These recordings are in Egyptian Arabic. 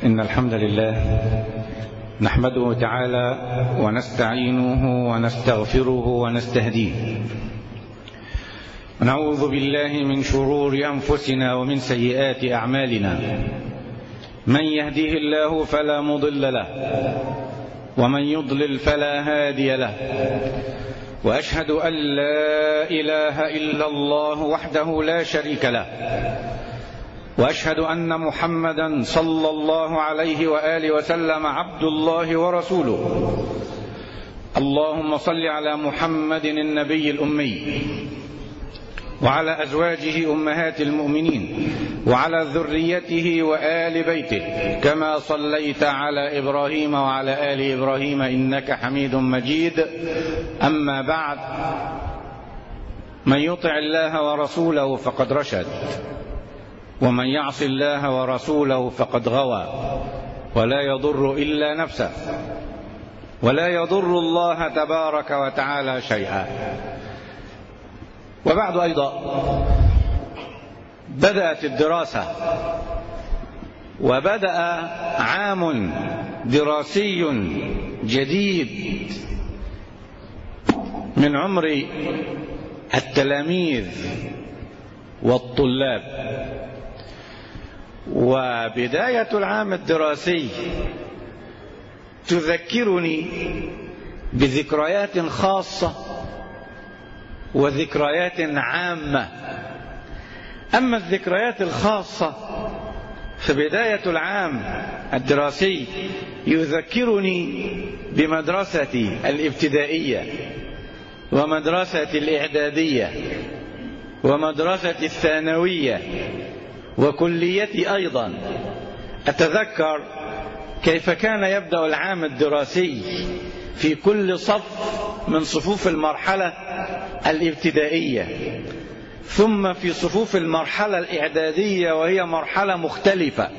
إن الحمد لله نحمده تعالى ونستعينه ونستغفره ونستهديه ونعوذ بالله من شرور أنفسنا ومن سيئات أعمالنا من يهده الله فلا مضل له ومن يضلل فلا هادي له واشهد ان لا اله الا الله وحده لا شريك له واشهد ان محمدا صلى الله عليه واله وسلم عبد الله ورسوله اللهم صل على محمد النبي الامي وعلى ازواجه امهات المؤمنين وعلى ذريته وال بيته كما صليت على ابراهيم وعلى ال ابراهيم انك حميد مجيد اما بعد من يطع الله ورسوله فقد رشد ومن يعص الله ورسوله فقد غوى ولا يضر الا نفسه ولا يضر الله تبارك وتعالى شيئا وبعد ايضا بدات الدراسه وبدا عام دراسي جديد من عمر التلاميذ والطلاب وبدايه العام الدراسي تذكرني بذكريات خاصه وذكريات عامه اما الذكريات الخاصه فبدايه العام الدراسي يذكرني بمدرستي الابتدائيه ومدرستي الاعداديه ومدرستي الثانويه وكليتي ايضا اتذكر كيف كان يبدا العام الدراسي في كل صف من صفوف المرحله الابتدائيه ثم في صفوف المرحله الاعداديه وهي مرحله مختلفه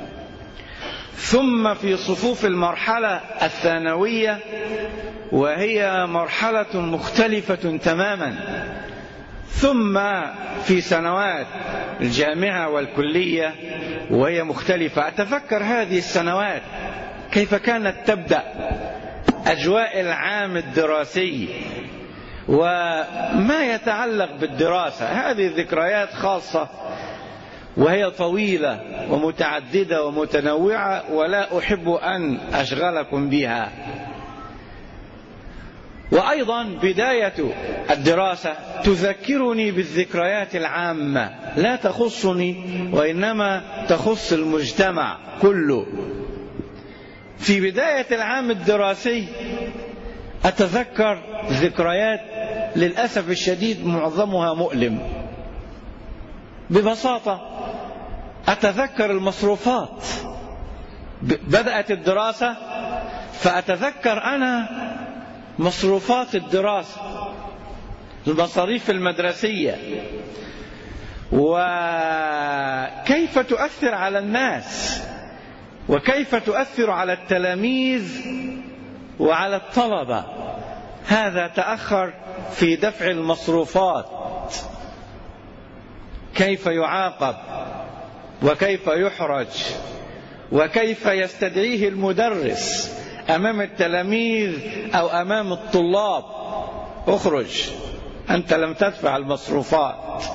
ثم في صفوف المرحله الثانويه وهي مرحله مختلفه تماما ثم في سنوات الجامعه والكليه وهي مختلفه اتذكر هذه السنوات كيف كانت تبدا اجواء العام الدراسي وما يتعلق بالدراسه هذه ذكريات خاصه وهي طويله ومتعدده ومتنوعه ولا احب ان اشغلكم بها وايضا بدايه الدراسه تذكرني بالذكريات العامه لا تخصني وانما تخص المجتمع كله في بدايه العام الدراسي اتذكر ذكريات للاسف الشديد معظمها مؤلم ببساطه اتذكر المصروفات بدات الدراسه فاتذكر انا مصروفات الدراسه المصاريف المدرسيه وكيف تؤثر على الناس وكيف تؤثر على التلاميذ وعلى الطلبه هذا تاخر في دفع المصروفات كيف يعاقب وكيف يحرج وكيف يستدعيه المدرس امام التلاميذ او امام الطلاب اخرج انت لم تدفع المصروفات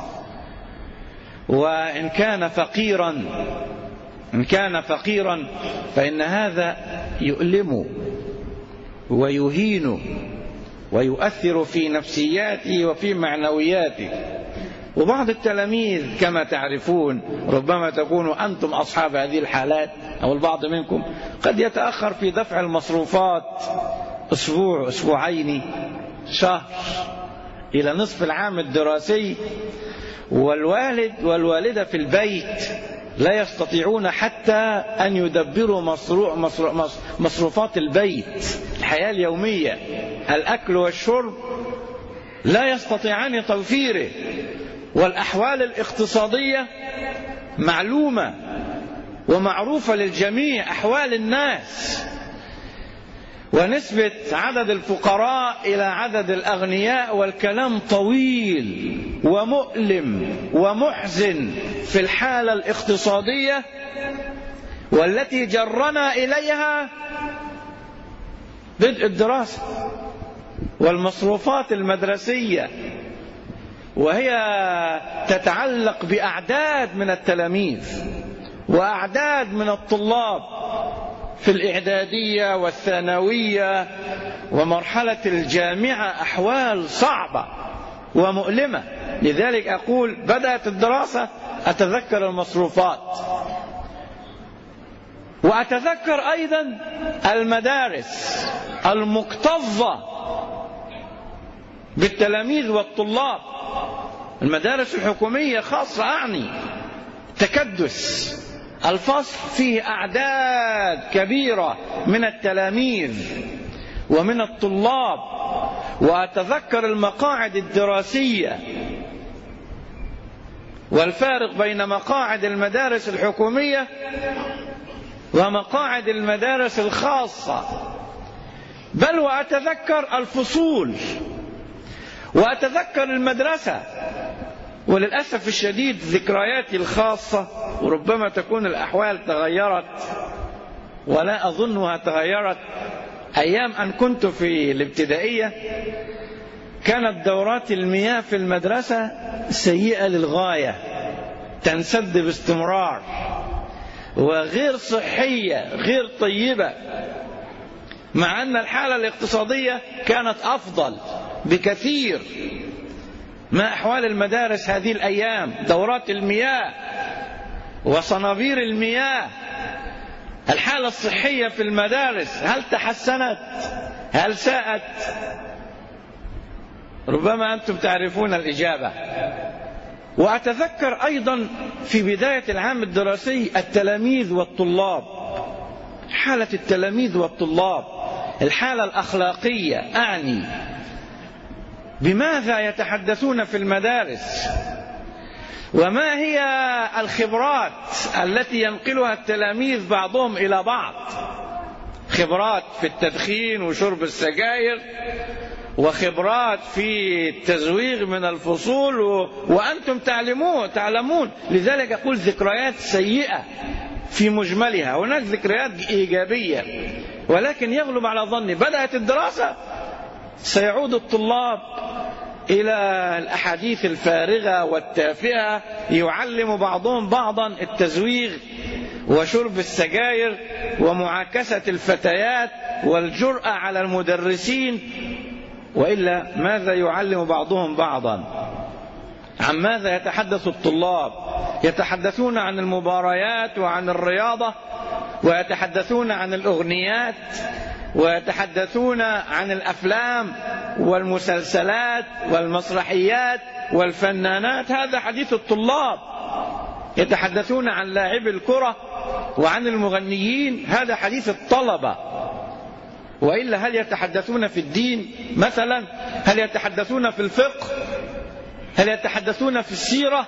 وان كان فقيرا ان كان فقيرا فان هذا يؤلم ويهين ويؤثر في نفسياته وفي معنوياته وبعض التلاميذ كما تعرفون ربما تكونوا انتم اصحاب هذه الحالات او البعض منكم قد يتاخر في دفع المصروفات اسبوع اسبوعين شهر الى نصف العام الدراسي والوالد والوالده في البيت لا يستطيعون حتى ان يدبروا مصروفات البيت الحياه اليوميه الاكل والشرب لا يستطيعان توفيره والاحوال الاقتصاديه معلومه ومعروفه للجميع احوال الناس ونسبه عدد الفقراء الى عدد الاغنياء والكلام طويل ومؤلم ومحزن في الحاله الاقتصاديه والتي جرنا إليها بدء الدراسة والمصروفات المدرسية وهي تتعلق بأعداد من التلاميذ وأعداد من الطلاب في الإعدادية والثانوية ومرحلة الجامعة أحوال صعبة ومؤلمة لذلك أقول بدأت الدراسة أتذكر المصروفات وأتذكر أيضا المدارس المكتظة بالتلاميذ والطلاب المدارس الحكومية خاصة أعني تكدس الفصل فيه أعداد كبيرة من التلاميذ ومن الطلاب وأتذكر المقاعد الدراسية والفارق بين مقاعد المدارس الحكومية ومقاعد المدارس الخاصة بل وأتذكر الفصول وأتذكر المدرسة وللأسف الشديد ذكرياتي الخاصة وربما تكون الأحوال تغيرت ولا أظنها تغيرت أيام أن كنت في الابتدائية كانت دورات المياه في المدرسة سيئة للغاية تنسد باستمرار وغير صحية غير طيبة مع أن الحالة الاقتصادية كانت أفضل بكثير ما أحوال المدارس هذه الأيام دورات المياه وصنابير المياه الحالة الصحية في المدارس هل تحسنت هل ساءت ربما أنتم تعرفون الإجابة وأتذكر أيضا في بداية العام الدراسي التلاميذ والطلاب حالة التلاميذ والطلاب الحالة الأخلاقية أعني بماذا يتحدثون في المدارس وما هي الخبرات التي ينقلها التلاميذ بعضهم الى بعض خبرات في التدخين وشرب السجاير وخبرات في التزويغ من الفصول و... وانتم تعلمون تعلمون لذلك اقول ذكريات سيئه في مجملها هناك ذكريات ايجابيه ولكن يغلب على ظني بدات الدراسه سيعود الطلاب إلى الأحاديث الفارغة والتافهة يعلم بعضهم بعضا التزويغ وشرب السجاير ومعاكسة الفتيات والجرأة على المدرسين وإلا ماذا يعلم بعضهم بعضا عن ماذا يتحدث الطلاب يتحدثون عن المباريات وعن الرياضة ويتحدثون عن الأغنيات ويتحدثون عن الافلام والمسلسلات والمسرحيات والفنانات هذا حديث الطلاب يتحدثون عن لاعب الكره وعن المغنيين هذا حديث الطلبه والا هل يتحدثون في الدين مثلا هل يتحدثون في الفقه هل يتحدثون في السيره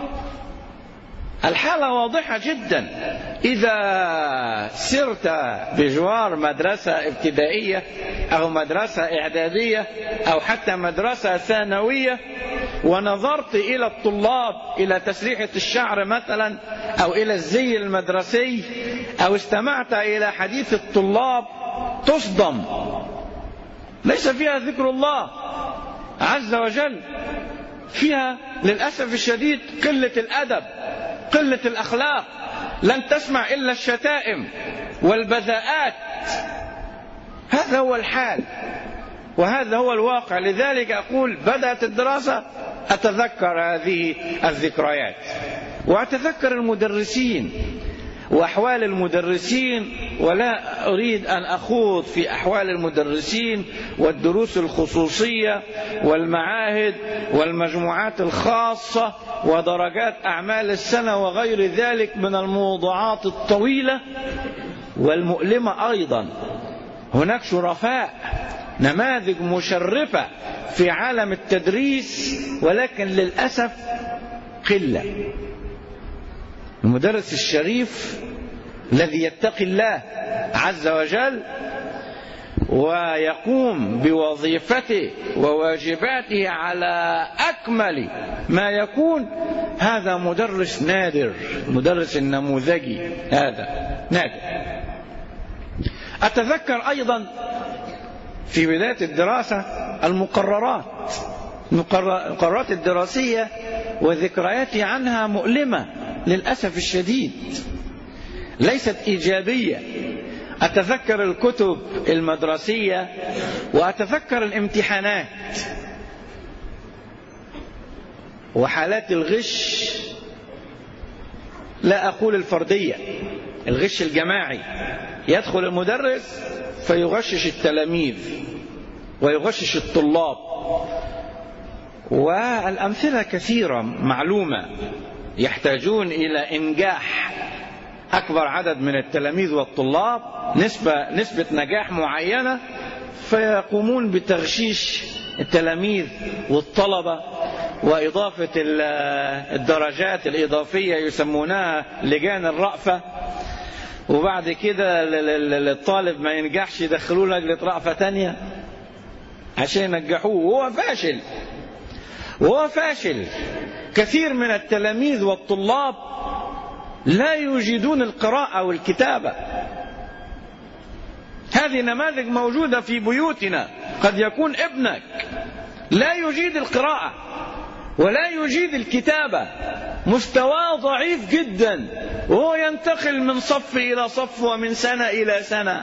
الحالة واضحة جدا إذا سرت بجوار مدرسة ابتدائية أو مدرسة إعدادية أو حتى مدرسة ثانوية ونظرت إلى الطلاب إلى تسريحة الشعر مثلا أو إلى الزي المدرسي أو استمعت إلى حديث الطلاب تصدم ليس فيها ذكر الله عز وجل فيها للأسف الشديد قلة الأدب قلة الأخلاق لن تسمع إلا الشتائم والبذاءات هذا هو الحال وهذا هو الواقع لذلك أقول بدأت الدراسة أتذكر هذه الذكريات وأتذكر المدرسين واحوال المدرسين ولا اريد ان اخوض في احوال المدرسين والدروس الخصوصيه والمعاهد والمجموعات الخاصه ودرجات اعمال السنه وغير ذلك من الموضوعات الطويله والمؤلمه ايضا هناك شرفاء نماذج مشرفه في عالم التدريس ولكن للاسف قله المدرس الشريف الذي يتقي الله عز وجل ويقوم بوظيفته وواجباته على اكمل ما يكون هذا مدرس نادر مدرس النموذجي هذا ناجح أتذكر أيضا في بداية الدراسة المقررات المقررات الدراسية وذكرياتي عنها مؤلمة للأسف الشديد ليست إيجابية أتذكر الكتب المدرسية وأتذكر الامتحانات وحالات الغش لا أقول الفردية الغش الجماعي يدخل المدرس فيغشش التلاميذ ويغشش الطلاب والأمثلة كثيرة معلومة يحتاجون إلى إنجاح أكبر عدد من التلاميذ والطلاب نسبة, نسبة نجاح معينة فيقومون بتغشيش التلاميذ والطلبة وإضافة الدرجات الإضافية يسمونها لجان الرأفة وبعد كده الطالب ما ينجحش يدخلوه لجنة رأفة تانية عشان ينجحوه وهو فاشل وهو فاشل كثير من التلاميذ والطلاب لا يجيدون القراءة والكتابة هذه نماذج موجودة في بيوتنا قد يكون ابنك لا يجيد القراءة ولا يجيد الكتابة مستواه ضعيف جدا وهو ينتقل من صف إلى صف ومن سنة إلى سنة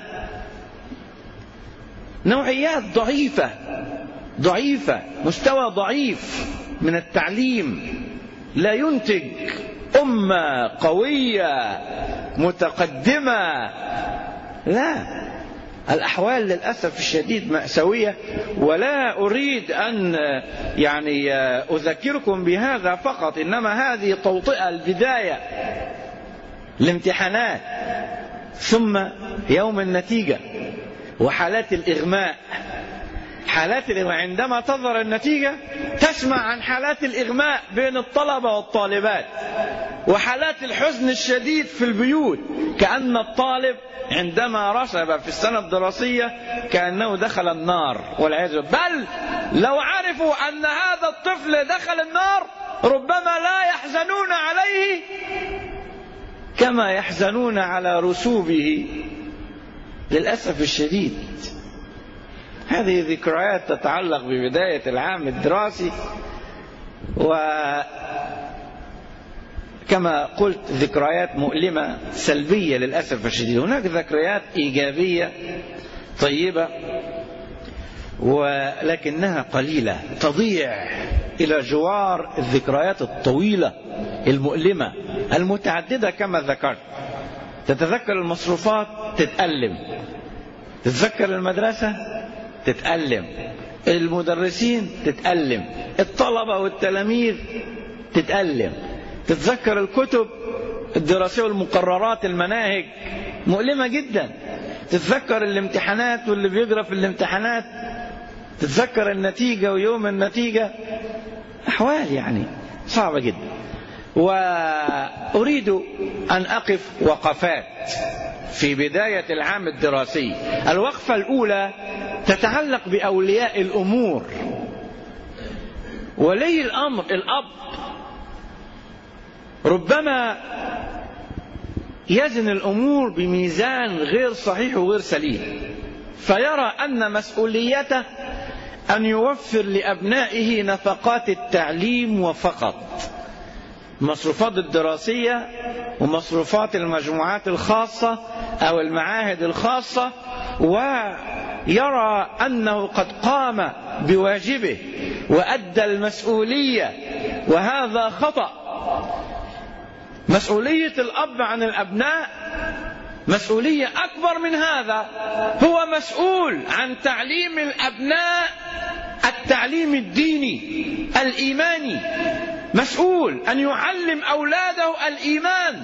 نوعيات ضعيفة ضعيفة مستوى ضعيف من التعليم لا ينتج أمة قوية متقدمة لا الأحوال للأسف الشديد مأساوية ولا أريد أن يعني أذكركم بهذا فقط إنما هذه توطئة البداية الامتحانات ثم يوم النتيجة وحالات الإغماء حالات الإغماء عندما تظهر النتيجة تسمع عن حالات الإغماء بين الطلبة والطالبات وحالات الحزن الشديد في البيوت كأن الطالب عندما رسب في السنة الدراسية كأنه دخل النار والعياذ بل لو عرفوا أن هذا الطفل دخل النار ربما لا يحزنون عليه كما يحزنون على رسوبه للأسف الشديد هذه ذكريات تتعلق ببداية العام الدراسي وكما قلت ذكريات مؤلمة سلبية للأسف الشديد هناك ذكريات إيجابية طيبة ولكنها قليلة تضيع إلى جوار الذكريات الطويلة المؤلمة المتعددة كما ذكرت تتذكر المصروفات تتألم تتذكر المدرسة تتألم المدرسين تتألم الطلبة والتلاميذ تتألم تتذكر الكتب الدراسية والمقررات المناهج مؤلمة جدا تتذكر الامتحانات واللي بيجرى في الامتحانات تتذكر النتيجة ويوم النتيجة أحوال يعني صعبة جدا وأريد أن أقف وقفات في بداية العام الدراسي الوقفة الأولى تتعلق بأولياء الأمور ولي الأمر الأب ربما يزن الأمور بميزان غير صحيح وغير سليم فيرى أن مسؤوليته أن يوفر لأبنائه نفقات التعليم وفقط المصروفات الدراسية ومصروفات المجموعات الخاصة أو المعاهد الخاصة ويرى أنه قد قام بواجبه وأدى المسؤولية وهذا خطأ مسؤولية الأب عن الأبناء مسؤولية أكبر من هذا هو مسؤول عن تعليم الأبناء التعليم الديني الإيماني مسؤول أن يعلم أولاده الإيمان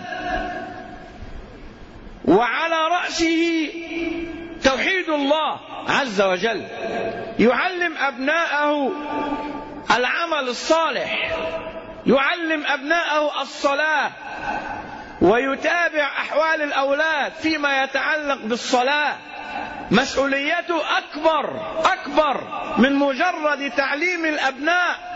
وعلى رأسه توحيد الله عز وجل يعلم أبناءه العمل الصالح يعلم أبناءه الصلاة ويتابع أحوال الأولاد فيما يتعلق بالصلاة مسؤوليته أكبر أكبر من مجرد تعليم الأبناء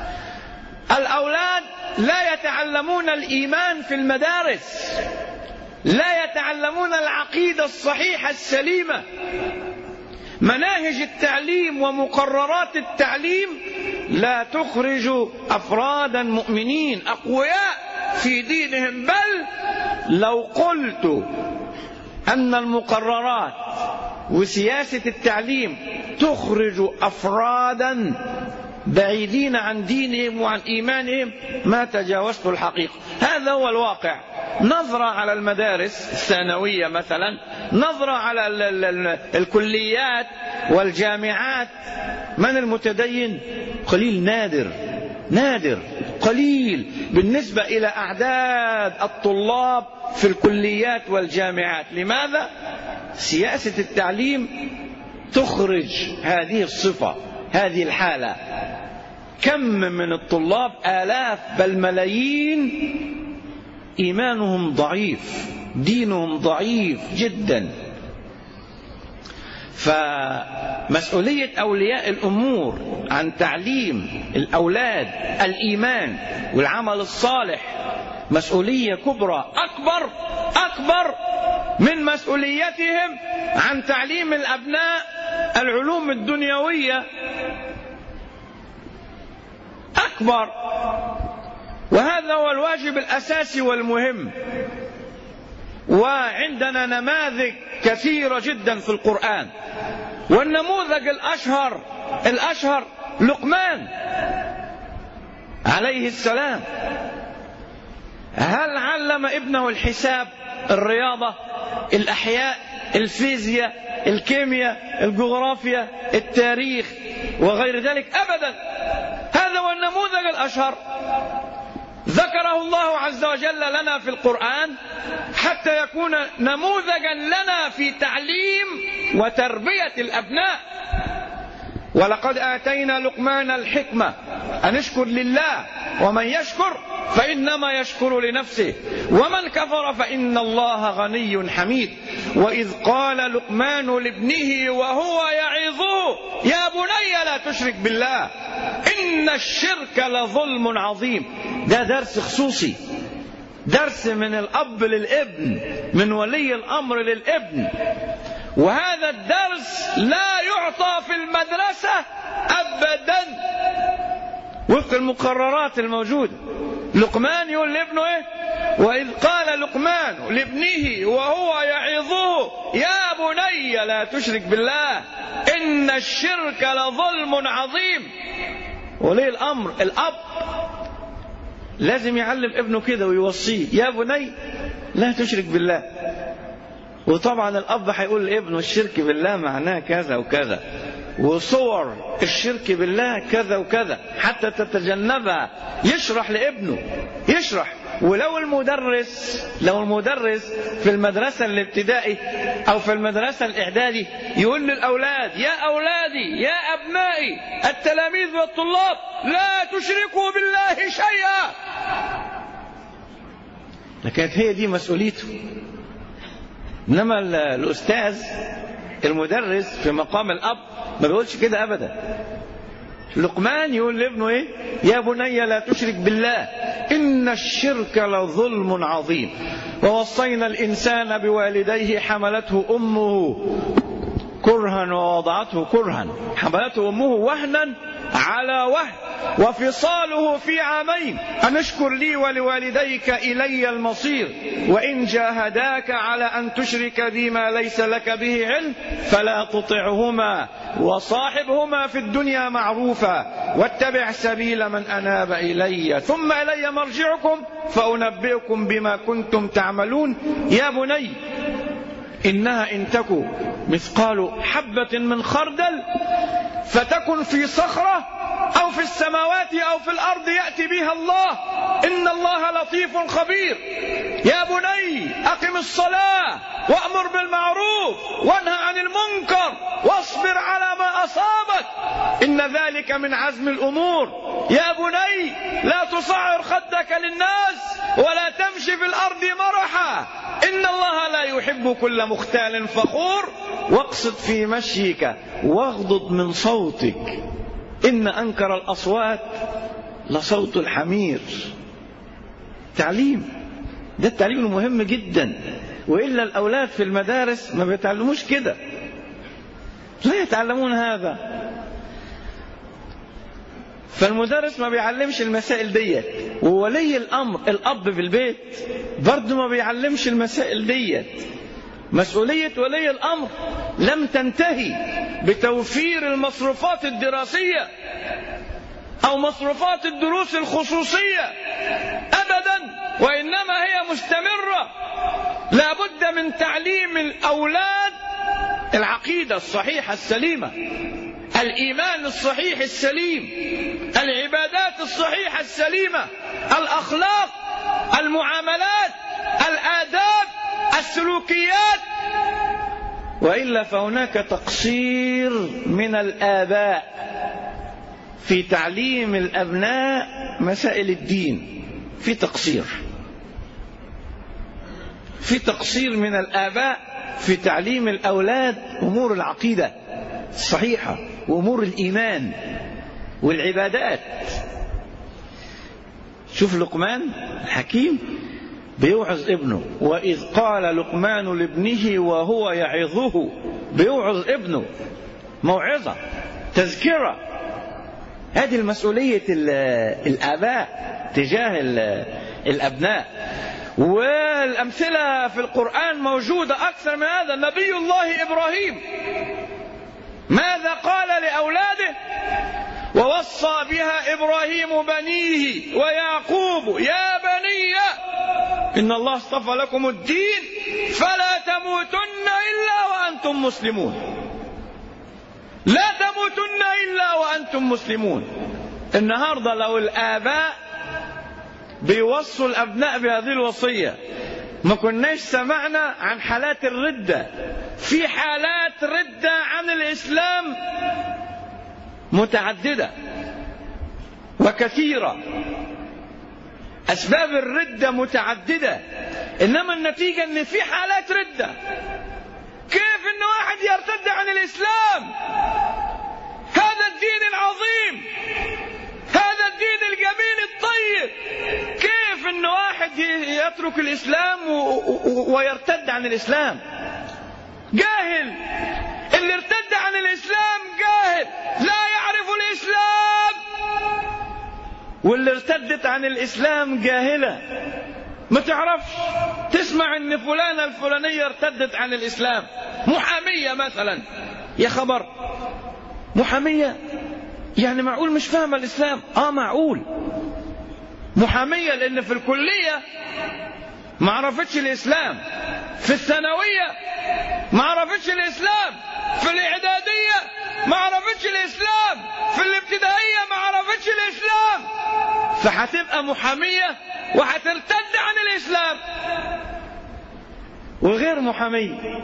الأولاد لا يتعلمون الإيمان في المدارس لا يتعلمون العقيدة الصحيحة السليمة مناهج التعليم ومقررات التعليم لا تخرج أفرادا مؤمنين أقوياء في دينهم بل لو قلت أن المقررات وسياسة التعليم تخرج أفرادا بعيدين عن دينهم وعن إيمانهم ما تجاوزت الحقيقة هذا هو الواقع نظرة على المدارس الثانوية مثلا نظرة على الكليات والجامعات من المتدين قليل نادر نادر قليل بالنسبة إلى أعداد الطلاب في الكليات والجامعات لماذا؟ سياسة التعليم تخرج هذه الصفة هذه الحالة كم من الطلاب آلاف بل ملايين إيمانهم ضعيف دينهم ضعيف جدا فمسؤولية أولياء الأمور عن تعليم الأولاد الإيمان والعمل الصالح مسؤولية كبرى أكبر أكبر من مسؤوليتهم عن تعليم الأبناء العلوم الدنيوية أكبر وهذا هو الواجب الأساسي والمهم وعندنا نماذج كثيرة جدا في القرآن والنموذج الأشهر الأشهر لقمان عليه السلام هل علم ابنه الحساب الرياضة الأحياء الفيزياء الكيمياء الجغرافيا التاريخ وغير ذلك أبدا هذا هو النموذج الأشهر ذكره الله عز وجل لنا في القرآن حتى يكون نموذجا لنا في تعليم وتربية الأبناء ولقد آتينا لقمان الحكمة أن اشكر لله ومن يشكر فإنما يشكر لنفسه ومن كفر فإن الله غني حميد وإذ قال لقمان لابنه وهو يعظه يا بني لا تشرك بالله إن الشرك لظلم عظيم ده درس خصوصي درس من الأب للابن من ولي الأمر للابن وهذا الدرس لا يعطى في المدرسة أبدا وفق المقررات الموجودة لقمان يقول لابنه ايه وإذ قال لقمان لابنه وهو يعظه يا بني لا تشرك بالله إن الشرك لظلم عظيم وليه الأمر الأب لازم يعلم ابنه كده ويوصيه يا بني لا تشرك بالله وطبعا الأب هيقول لابنه الشرك بالله معناه كذا وكذا وصور الشرك بالله كذا وكذا حتى تتجنبها يشرح لابنه يشرح ولو المدرس لو المدرس في المدرسة الابتدائي أو في المدرسة الإعدادي يقول للأولاد يا أولادي يا أبنائي التلاميذ والطلاب لا تشركوا بالله شيئا لكانت هي دي مسؤوليته إنما الأستاذ المدرس في مقام الأب ما بيقولش كده أبدا لقمان يقول لابنه ايه يا بني لا تشرك بالله ان الشرك لظلم عظيم ووصينا الانسان بوالديه حملته امه كرها ووضعته كرها حملته امه وهنا على وهن وفصاله في عامين أن اشكر لي ولوالديك إلي المصير وإن جاهداك على أن تشرك بي ما ليس لك به علم فلا تطعهما وصاحبهما في الدنيا معروفا واتبع سبيل من أناب إلي ثم إلي مرجعكم فأنبئكم بما كنتم تعملون يا بني إنها إن تك مثقال حبة من خردل فتكن في صخرة أو في السماوات أو في الأرض يأتي بها الله إن الله لطيف خبير يا بني أقم الصلاة وأمر بالمعروف وانهى عن المنكر واصبر على ما أصابك إن ذلك من عزم الأمور يا بني لا تصعر خدك للناس ولا تمشي في الأرض مرحا إن الله لا يحب كل مختال فخور واقصد في مشيك واغضض من صوتك إن أنكر الأصوات لصوت الحمير تعليم ده التعليم المهم جدا وإلا الأولاد في المدارس ما بيتعلموش كده لا يتعلمون هذا فالمدرس ما بيعلمش المسائل ديت وولي الأمر الأب في البيت برضه ما بيعلمش المسائل ديت مسؤولية ولي الأمر لم تنتهي بتوفير المصروفات الدراسية أو مصروفات الدروس الخصوصية أبدا وإنما هي مستمرة لا بد من تعليم الأولاد العقيدة الصحيحة السليمة الإيمان الصحيح السليم العبادات الصحيحة السليمة الأخلاق المعاملات الآداب السلوكيات والا فهناك تقصير من الاباء في تعليم الابناء مسائل الدين في تقصير في تقصير من الاباء في تعليم الاولاد امور العقيده الصحيحه وامور الايمان والعبادات شوف لقمان الحكيم بيوعظ ابنه وإذ قال لقمان لابنه وهو يعظه بيوعظ ابنه موعظة تذكرة هذه المسؤولية الآباء تجاه الأبناء والأمثلة في القرآن موجودة أكثر من هذا نبي الله إبراهيم ماذا قال لأولاده ووصى بها إبراهيم بنيه ويعقوب يا بني إن الله اصطفى لكم الدين فلا تموتن إلا وأنتم مسلمون لا تموتن إلا وأنتم مسلمون النهاردة لو الآباء بيوصوا الأبناء بهذه الوصية ما كناش سمعنا عن حالات الردة في حالات ردة عن الإسلام متعددة وكثيرة أسباب الردة متعددة إنما النتيجة إن في حالات ردة كيف إن واحد يرتد عن الإسلام هذا الدين العظيم هذا الدين الجميل الطيب كيف إن واحد يترك الإسلام ويرتد عن الإسلام جاهل اللي ارتد عن الإسلام جاهل لا يعرف الإسلام واللي ارتدت عن الإسلام جاهلة ما تعرفش تسمع ان فلانة الفلانية ارتدت عن الإسلام محامية مثلا يا خبر محامية يعني معقول مش فاهمة الإسلام اه معقول محامية لأن في الكلية ما عرفتش الإسلام في الثانوية ما عرفتش الإسلام في الإعدادية ما عرفتش الإسلام في الابتدائية ما عرفتش الإسلام فهتبقى محامية وهترتد عن الإسلام وغير محامية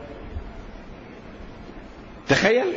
تخيل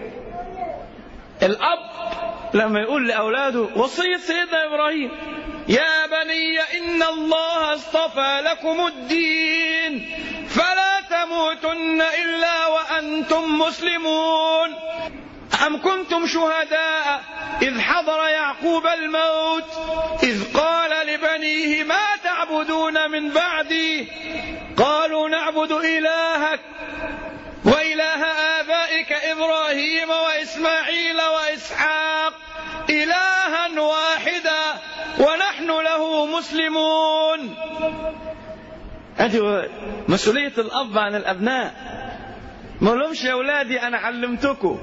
الأب لما يقول لأولاده وصية سيدنا إبراهيم يا بني إن الله اصطفى لكم الدين فلا تموتن إلا وأنتم مسلمون أم كنتم شهداء إذ حضر يعقوب الموت إذ قال لبنيه ما تعبدون من بعدي قالوا نعبد إلهك وإله آبائك إبراهيم وإسماعيل وإسحاق إلها واحدا ونحن له مسلمون هذه مسؤولية الأب عن الأبناء ما لهمش يا أولادي أنا علمتكم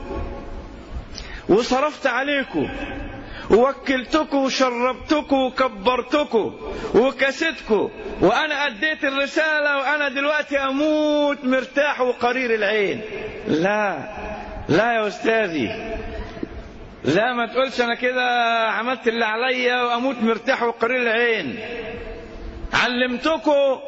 وصرفت عليكم ووكلتكم وشربتكم وكبرتكم وكستكم وانا اديت الرساله وانا دلوقتي اموت مرتاح وقرير العين لا لا يا استاذي لا ما تقولش انا كده عملت اللي عليا واموت مرتاح وقرير العين علمتكم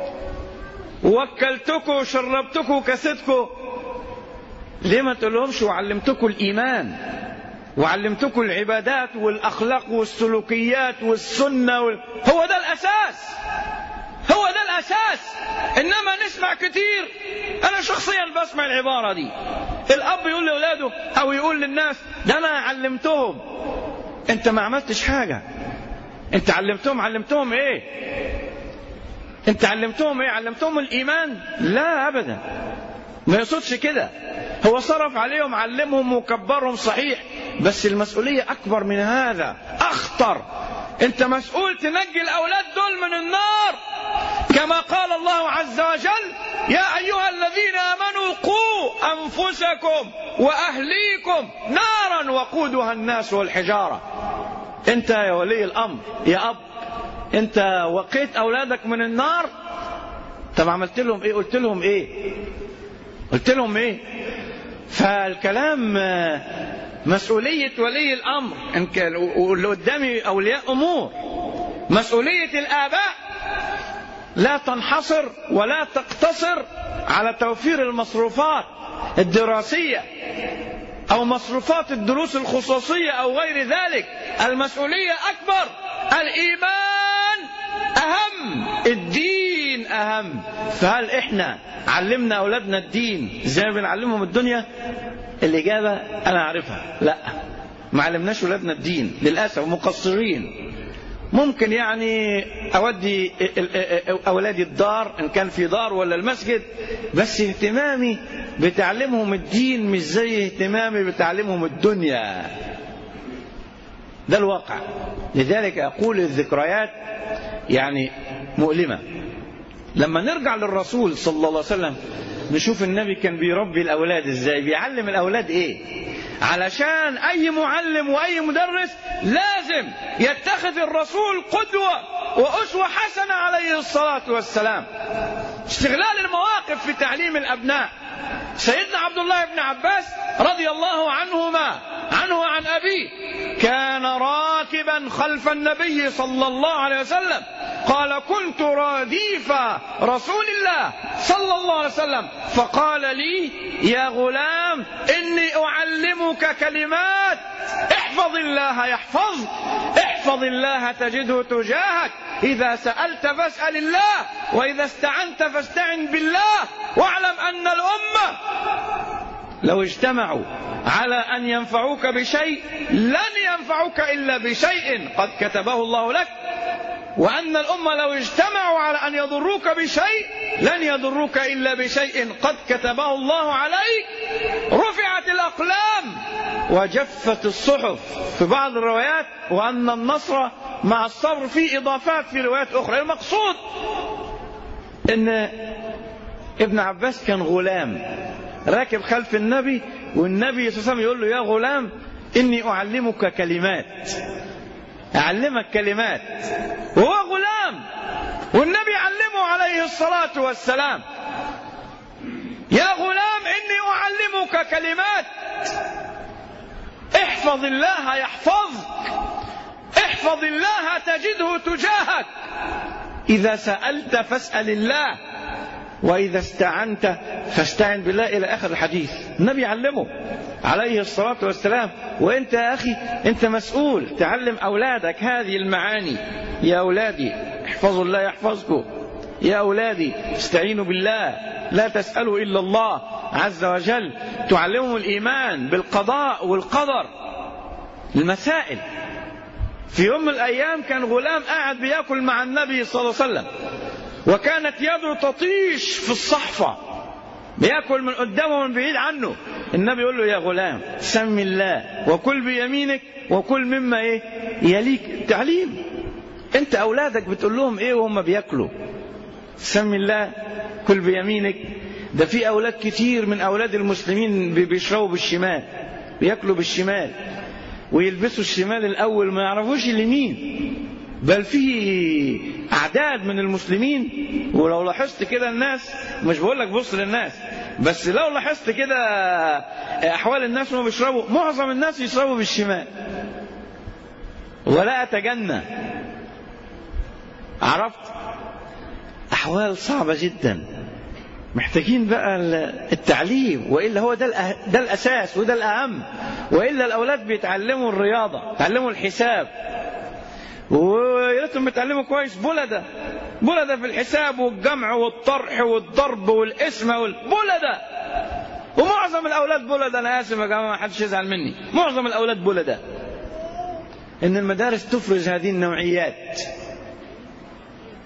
ووكلتكم وشربتكم وكستكم ليه ما تقولهمش وعلمتكم الايمان وعلمتكم العبادات والاخلاق والسلوكيات والسنه وال... هو ده الاساس هو ده الاساس انما نسمع كتير انا شخصيا بسمع العباره دي الاب يقول لاولاده او يقول للناس ده انا علمتهم انت ما عملتش حاجه انت علمتهم علمتهم ايه انت علمتهم ايه علمتهم الايمان لا ابدا ما يقصدش كده هو صرف عليهم علمهم وكبرهم صحيح بس المسؤوليه اكبر من هذا اخطر انت مسؤول تنجي الاولاد دول من النار كما قال الله عز وجل يا ايها الذين امنوا قوا انفسكم واهليكم نارا وقودها الناس والحجاره انت يا ولي الامر يا اب انت وقيت اولادك من النار طب عملت لهم ايه قلت لهم ايه قلت لهم ايه فالكلام مسؤولية ولي الأمر إن كان واللي قدامي أولياء أمور مسؤولية الآباء لا تنحصر ولا تقتصر على توفير المصروفات الدراسية أو مصروفات الدروس الخصوصية أو غير ذلك المسؤولية أكبر الإيمان أهم الدين أهم فهل إحنا علمنا أولادنا الدين زي ما بنعلمهم الدنيا الإجابة أنا أعرفها لا ما علمناش أولادنا الدين للأسف مقصرين ممكن يعني أودي أولادي الدار إن كان في دار ولا المسجد بس اهتمامي بتعليمهم الدين مش زي اهتمامي بتعليمهم الدنيا ده الواقع لذلك أقول الذكريات يعني مؤلمة لما نرجع للرسول صلى الله عليه وسلم نشوف النبي كان بيربي الأولاد إزاي بيعلم الأولاد إيه علشان أي معلم وأي مدرس لازم يتخذ الرسول قدوة وأسوة حسنة عليه الصلاة والسلام استغلال المواقف في تعليم الأبناء سيدنا عبد الله بن عباس رضي الله عنهما عنه وعن أبيه كان راكبا خلف النبي صلى الله عليه وسلم قال كنت رديف رسول الله صلى الله عليه وسلم فقال لي يا غلام إني أعلمك كلمات احفظ الله يحفظك احفظ الله تجده تجاهك إذا سألت فاسأل الله وإذا استعنت فاستعن بالله واعلم أن الأمة لو اجتمعوا على أن ينفعوك بشيء لن ينفعوك إلا بشيء قد كتبه الله لك وأن الأمة لو اجتمعوا على أن يضروك بشيء لن يضروك إلا بشيء قد كتبه الله عليك رفعت الأقلام وجفت الصحف في بعض الروايات وأن النصر مع الصبر في إضافات في روايات أخرى المقصود أن ابن عباس كان غلام راكب خلف النبي والنبي صلى الله عليه وسلم يقول له يا غلام إني أعلمك كلمات أعلمك كلمات وهو غلام والنبي علمه عليه الصلاة والسلام يا غلام إني أعلمك كلمات احفظ الله يحفظك احفظ الله تجده تجاهك إذا سألت فاسأل الله وإذا استعنت فاستعن بالله إلى آخر الحديث النبي علمه عليه الصلاة والسلام وأنت يا أخي أنت مسؤول تعلم أولادك هذه المعاني يا أولادي احفظوا الله يحفظكم يا أولادي استعينوا بالله لا تسألوا إلا الله عز وجل تعلمهم الإيمان بالقضاء والقدر المسائل في يوم من الأيام كان غلام قاعد بياكل مع النبي صلى الله عليه وسلم وكانت يده تطيش في الصحفة بياكل من قدامه ومن بعيد عنه النبي يقول له يا غلام سم الله وكل بيمينك وكل مما ايه يليك تعليم انت اولادك بتقول لهم ايه وهم بياكلوا سم الله كل بيمينك ده في اولاد كتير من اولاد المسلمين بيشربوا بالشمال بياكلوا بالشمال ويلبسوا الشمال الاول ما يعرفوش اليمين بل في اعداد من المسلمين ولو لاحظت كده الناس مش بقول لك بص للناس بس لو لاحظت كده احوال الناس وهم بيشربوا معظم الناس يشربوا بالشمال ولا اتجنى عرفت احوال صعبه جدا محتاجين بقى التعليم والا هو ده ده الاساس وده الاهم والا الاولاد بيتعلموا الرياضه يتعلموا الحساب ويا ريتهم بيتعلموا كويس بلدة بلدة في الحساب والجمع والطرح والضرب والقسمة والبلدة ومعظم الأولاد بلدة أنا آسف يا جماعة ما حدش يزعل مني معظم الأولاد بلدة إن المدارس تفرز هذه النوعيات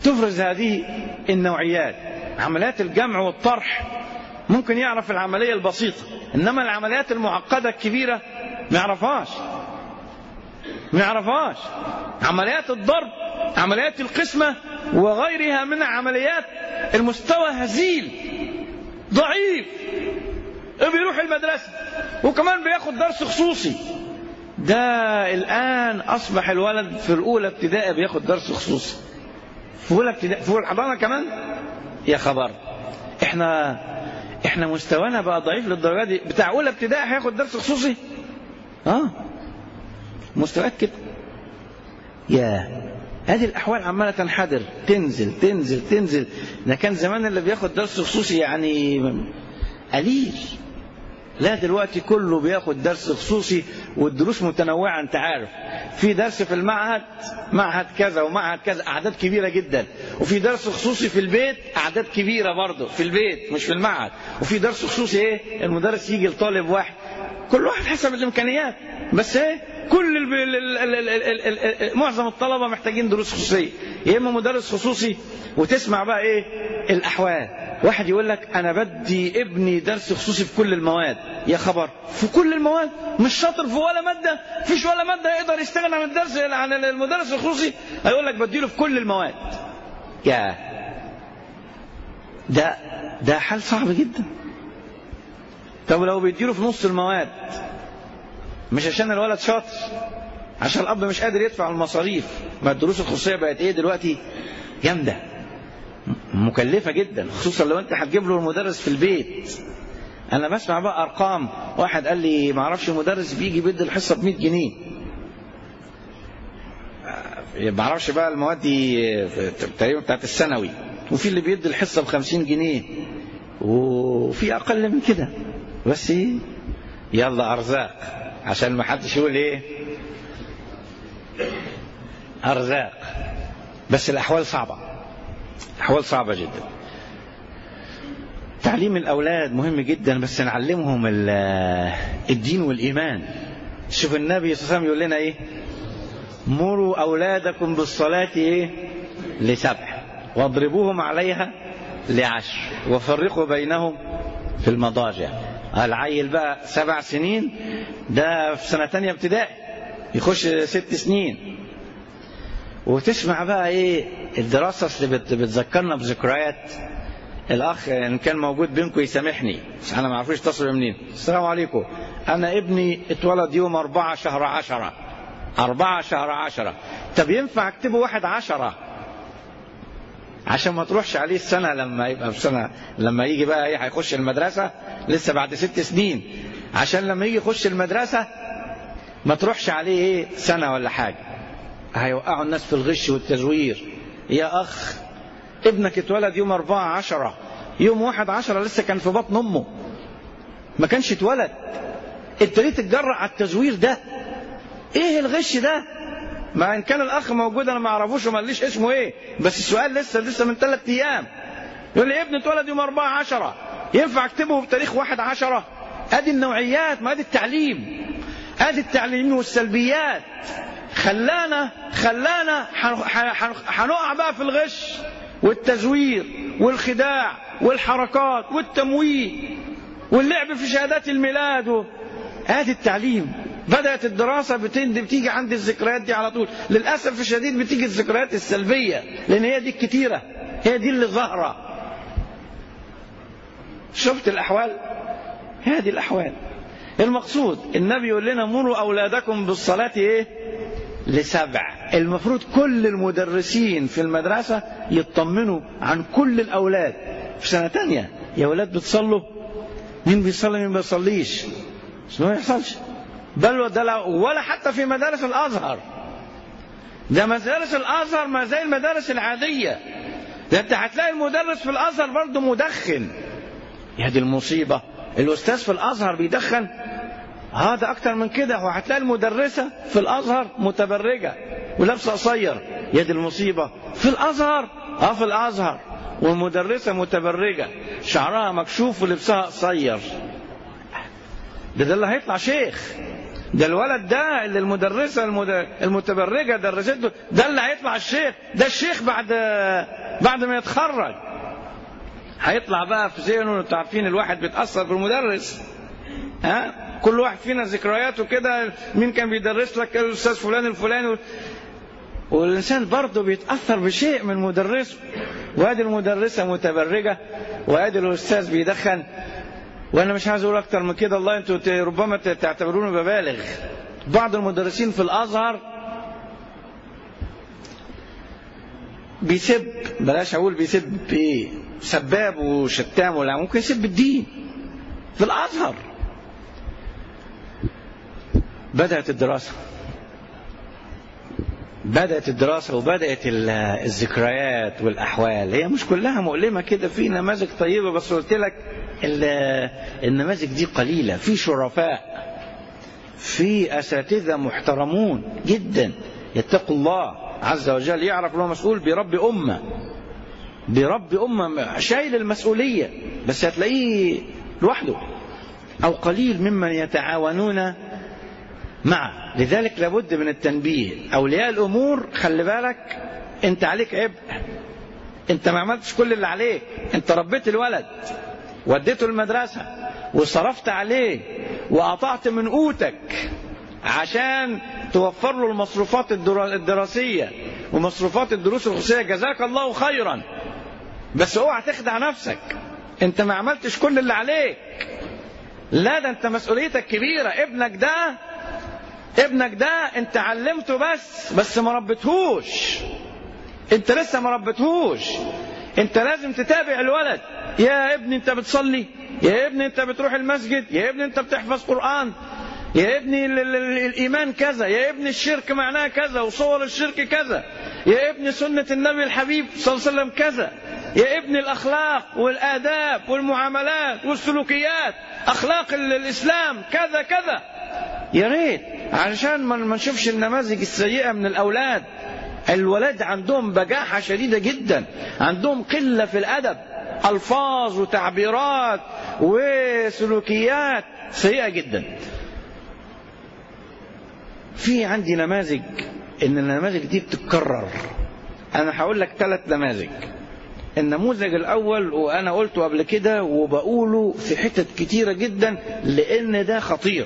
تفرز هذه النوعيات عمليات الجمع والطرح ممكن يعرف العملية البسيطة إنما العمليات المعقدة الكبيرة ما يعرفهاش ما يعرفهاش عمليات الضرب عمليات القسمة وغيرها من عمليات المستوى هزيل ضعيف بيروح المدرسة وكمان بياخد درس خصوصي ده الآن أصبح الولد في الأولى ابتدائي بياخد درس خصوصي في أولى ابتدائي في أولى الحضانة كمان يا خبر احنا احنا مستوانا بقى ضعيف للدرجة دي بتاع أولى ابتدائي هياخد درس خصوصي اه مستويات كده يا هذه الأحوال عمالة تنحدر تنزل تنزل تنزل ده كان زمان اللي بياخد درس خصوصي يعني قليل لا دلوقتي كله بياخد درس خصوصي والدروس متنوعة انت عارف في درس في المعهد معهد كذا ومعهد كذا أعداد كبيرة جدا وفي درس خصوصي في البيت أعداد كبيرة برضه في البيت مش في المعهد وفي درس خصوصي ايه المدرس يجي لطالب واحد كل واحد حسب الإمكانيات بس ايه كل ال ال ال ال ال ال معظم الطلبة محتاجين دروس خصوصية يا إما مدرس خصوصي وتسمع بقى ايه الأحوال واحد يقول لك انا بدي ابني درس خصوصي في كل المواد يا خبر في كل المواد مش شاطر في ولا ماده فيش ولا ماده يقدر يستغنى عن الدرس عن المدرس الخصوصي هيقول لك بديله في كل المواد يا ده ده حال صعب جدا طب لو بيديله في نص المواد مش عشان الولد شاطر عشان الاب مش قادر يدفع المصاريف ما الدروس الخصوصيه بقت ايه دلوقتي جامده مكلفة جدا خصوصا لو انت هتجيب له المدرس في البيت انا بسمع بقى ارقام واحد قال لي ما اعرفش المدرس بيجي بيدي الحصة ب 100 جنيه ما اعرفش بقى المواد دي تقريبا بتاعت الثانوي وفي اللي بيدي الحصة ب 50 جنيه وفي اقل من كده بس ايه يلا ارزاق عشان ما حدش يقول ايه ارزاق بس الاحوال صعبه أحوال صعبة جدا تعليم الأولاد مهم جدا بس نعلمهم الدين والإيمان شوف النبي صلى الله عليه وسلم يقول لنا إيه مروا أولادكم بالصلاة إيه لسبع واضربوهم عليها لعشر وفرقوا بينهم في المضاجع العيل بقى سبع سنين ده في سنة تانية ابتدائي يخش ست سنين وتسمع بقى ايه الدراسة اللي بتذكرنا بذكريات الاخ ان كان موجود بينكم يسامحني بس انا ما اعرفوش تصل منين السلام عليكم انا ابني اتولد يوم أربعة شهر عشرة أربعة شهر عشرة طب ينفع اكتبه واحد عشرة عشان ما تروحش عليه السنة لما يبقى في سنة لما يجي بقى ايه هيخش المدرسة لسه بعد ست سنين عشان لما يجي يخش المدرسة ما تروحش عليه ايه سنة ولا حاجة هيوقعوا الناس في الغش والتزوير يا أخ ابنك اتولد يوم أربعة عشرة يوم واحد عشرة لسه كان في بطن أمه ما كانش اتولد انت ليه تتجرأ على التزوير ده ايه الغش ده ما ان كان الاخ موجود انا ما اعرفوش وما قاليش اسمه ايه بس السؤال لسه لسه من ثلاث ايام يقول لي ابني اتولد يوم أربعة عشرة ينفع اكتبه بتاريخ واحد عشرة ادي النوعيات ما ادي التعليم ادي التعليم والسلبيات خلانا خلانا هنقع بقى في الغش والتزوير والخداع والحركات والتمويه واللعب في شهادات الميلاد و... ادي التعليم بدأت الدراسة بتيجي عند الذكريات دي على طول للأسف الشديد بتيجي الذكريات السلبية لأن هي دي الكتيرة هي دي اللي ظاهرة شفت الأحوال هذه الأحوال المقصود النبي يقول لنا مروا أولادكم بالصلاة إيه لسبع المفروض كل المدرسين في المدرسة يطمنوا عن كل الأولاد في سنة تانية يا أولاد بتصلوا مين بيصلي مين بيصليش بس ما يحصلش بل ده ولا حتى في مدارس الأزهر ده مدارس الأزهر ما زي المدارس العادية ده أنت هتلاقي المدرس في الأزهر برضه مدخن يا دي المصيبة الأستاذ في الأزهر بيدخن هذا أكتر من كده وهتلاقي المدرسة في الأزهر متبرجة ولابسة قصير يا دي المصيبة في الأزهر اه في الأزهر والمدرسة متبرجة شعرها مكشوف ولبسها قصير ده ده اللي هيطلع شيخ ده الولد ده اللي المدرسة المد... المتبرجة درسته ده اللي هيطلع الشيخ ده الشيخ بعد بعد ما يتخرج هيطلع بقى في ذهنه انتوا عارفين الواحد بيتأثر بالمدرس ها كل واحد فينا ذكرياته كده مين كان بيدرس لك الاستاذ فلان الفلاني والانسان برضه بيتاثر بشيء من مدرسه وادي المدرسه متبرجه وادي الاستاذ بيدخن وانا مش عايز اقول اكتر من كده الله انتوا ربما تعتبروني ببالغ بعض المدرسين في الازهر بيسب بلاش اقول بيسب ايه سباب وشتام ولا ممكن يسب الدين في الازهر بدات الدراسه بدأت الدراسة وبدأت الذكريات والأحوال هي مش كلها مؤلمة كده في نماذج طيبة بس قلت لك النماذج دي قليلة في شرفاء في أساتذة محترمون جدا يتقوا الله عز وجل يعرف أنه مسؤول برب أمة برب أمة شايل المسؤولية بس هتلاقيه لوحده أو قليل ممن يتعاونون معه لذلك لابد من التنبيه أولياء الأمور خلي بالك أنت عليك عبء أنت ما عملتش كل اللي عليك أنت ربيت الولد وديته المدرسة وصرفت عليه وقطعت من قوتك عشان توفر له المصروفات الدراسية ومصروفات الدروس الخصوصية جزاك الله خيرا بس اوعى تخدع نفسك انت ما عملتش كل اللي عليك لا ده انت مسؤوليتك كبيرة ابنك ده ابنك ده انت علمته بس بس ما ربيتهوش انت لسه ما ربيتهوش انت لازم تتابع الولد يا ابني انت بتصلي يا ابني انت بتروح المسجد يا ابني انت بتحفظ قرآن يا ابني ال ال ال الإيمان كذا يا ابني الشرك معناه كذا وصور الشرك كذا يا ابني سنة النبي الحبيب صلى الله عليه وسلم كذا يا ابني الأخلاق والآداب والمعاملات والسلوكيات أخلاق الإسلام كذا كذا يا ريت علشان ما نشوفش النماذج السيئة من الأولاد الولاد عندهم بجاحة شديدة جدا عندهم قلة في الأدب ألفاظ وتعبيرات وسلوكيات سيئة جدا في عندي نماذج ان النماذج دي بتتكرر انا هقول لك ثلاث نماذج النموذج الاول وانا قلته قبل كده وبقوله في حتت كتيرة جدا لان ده خطير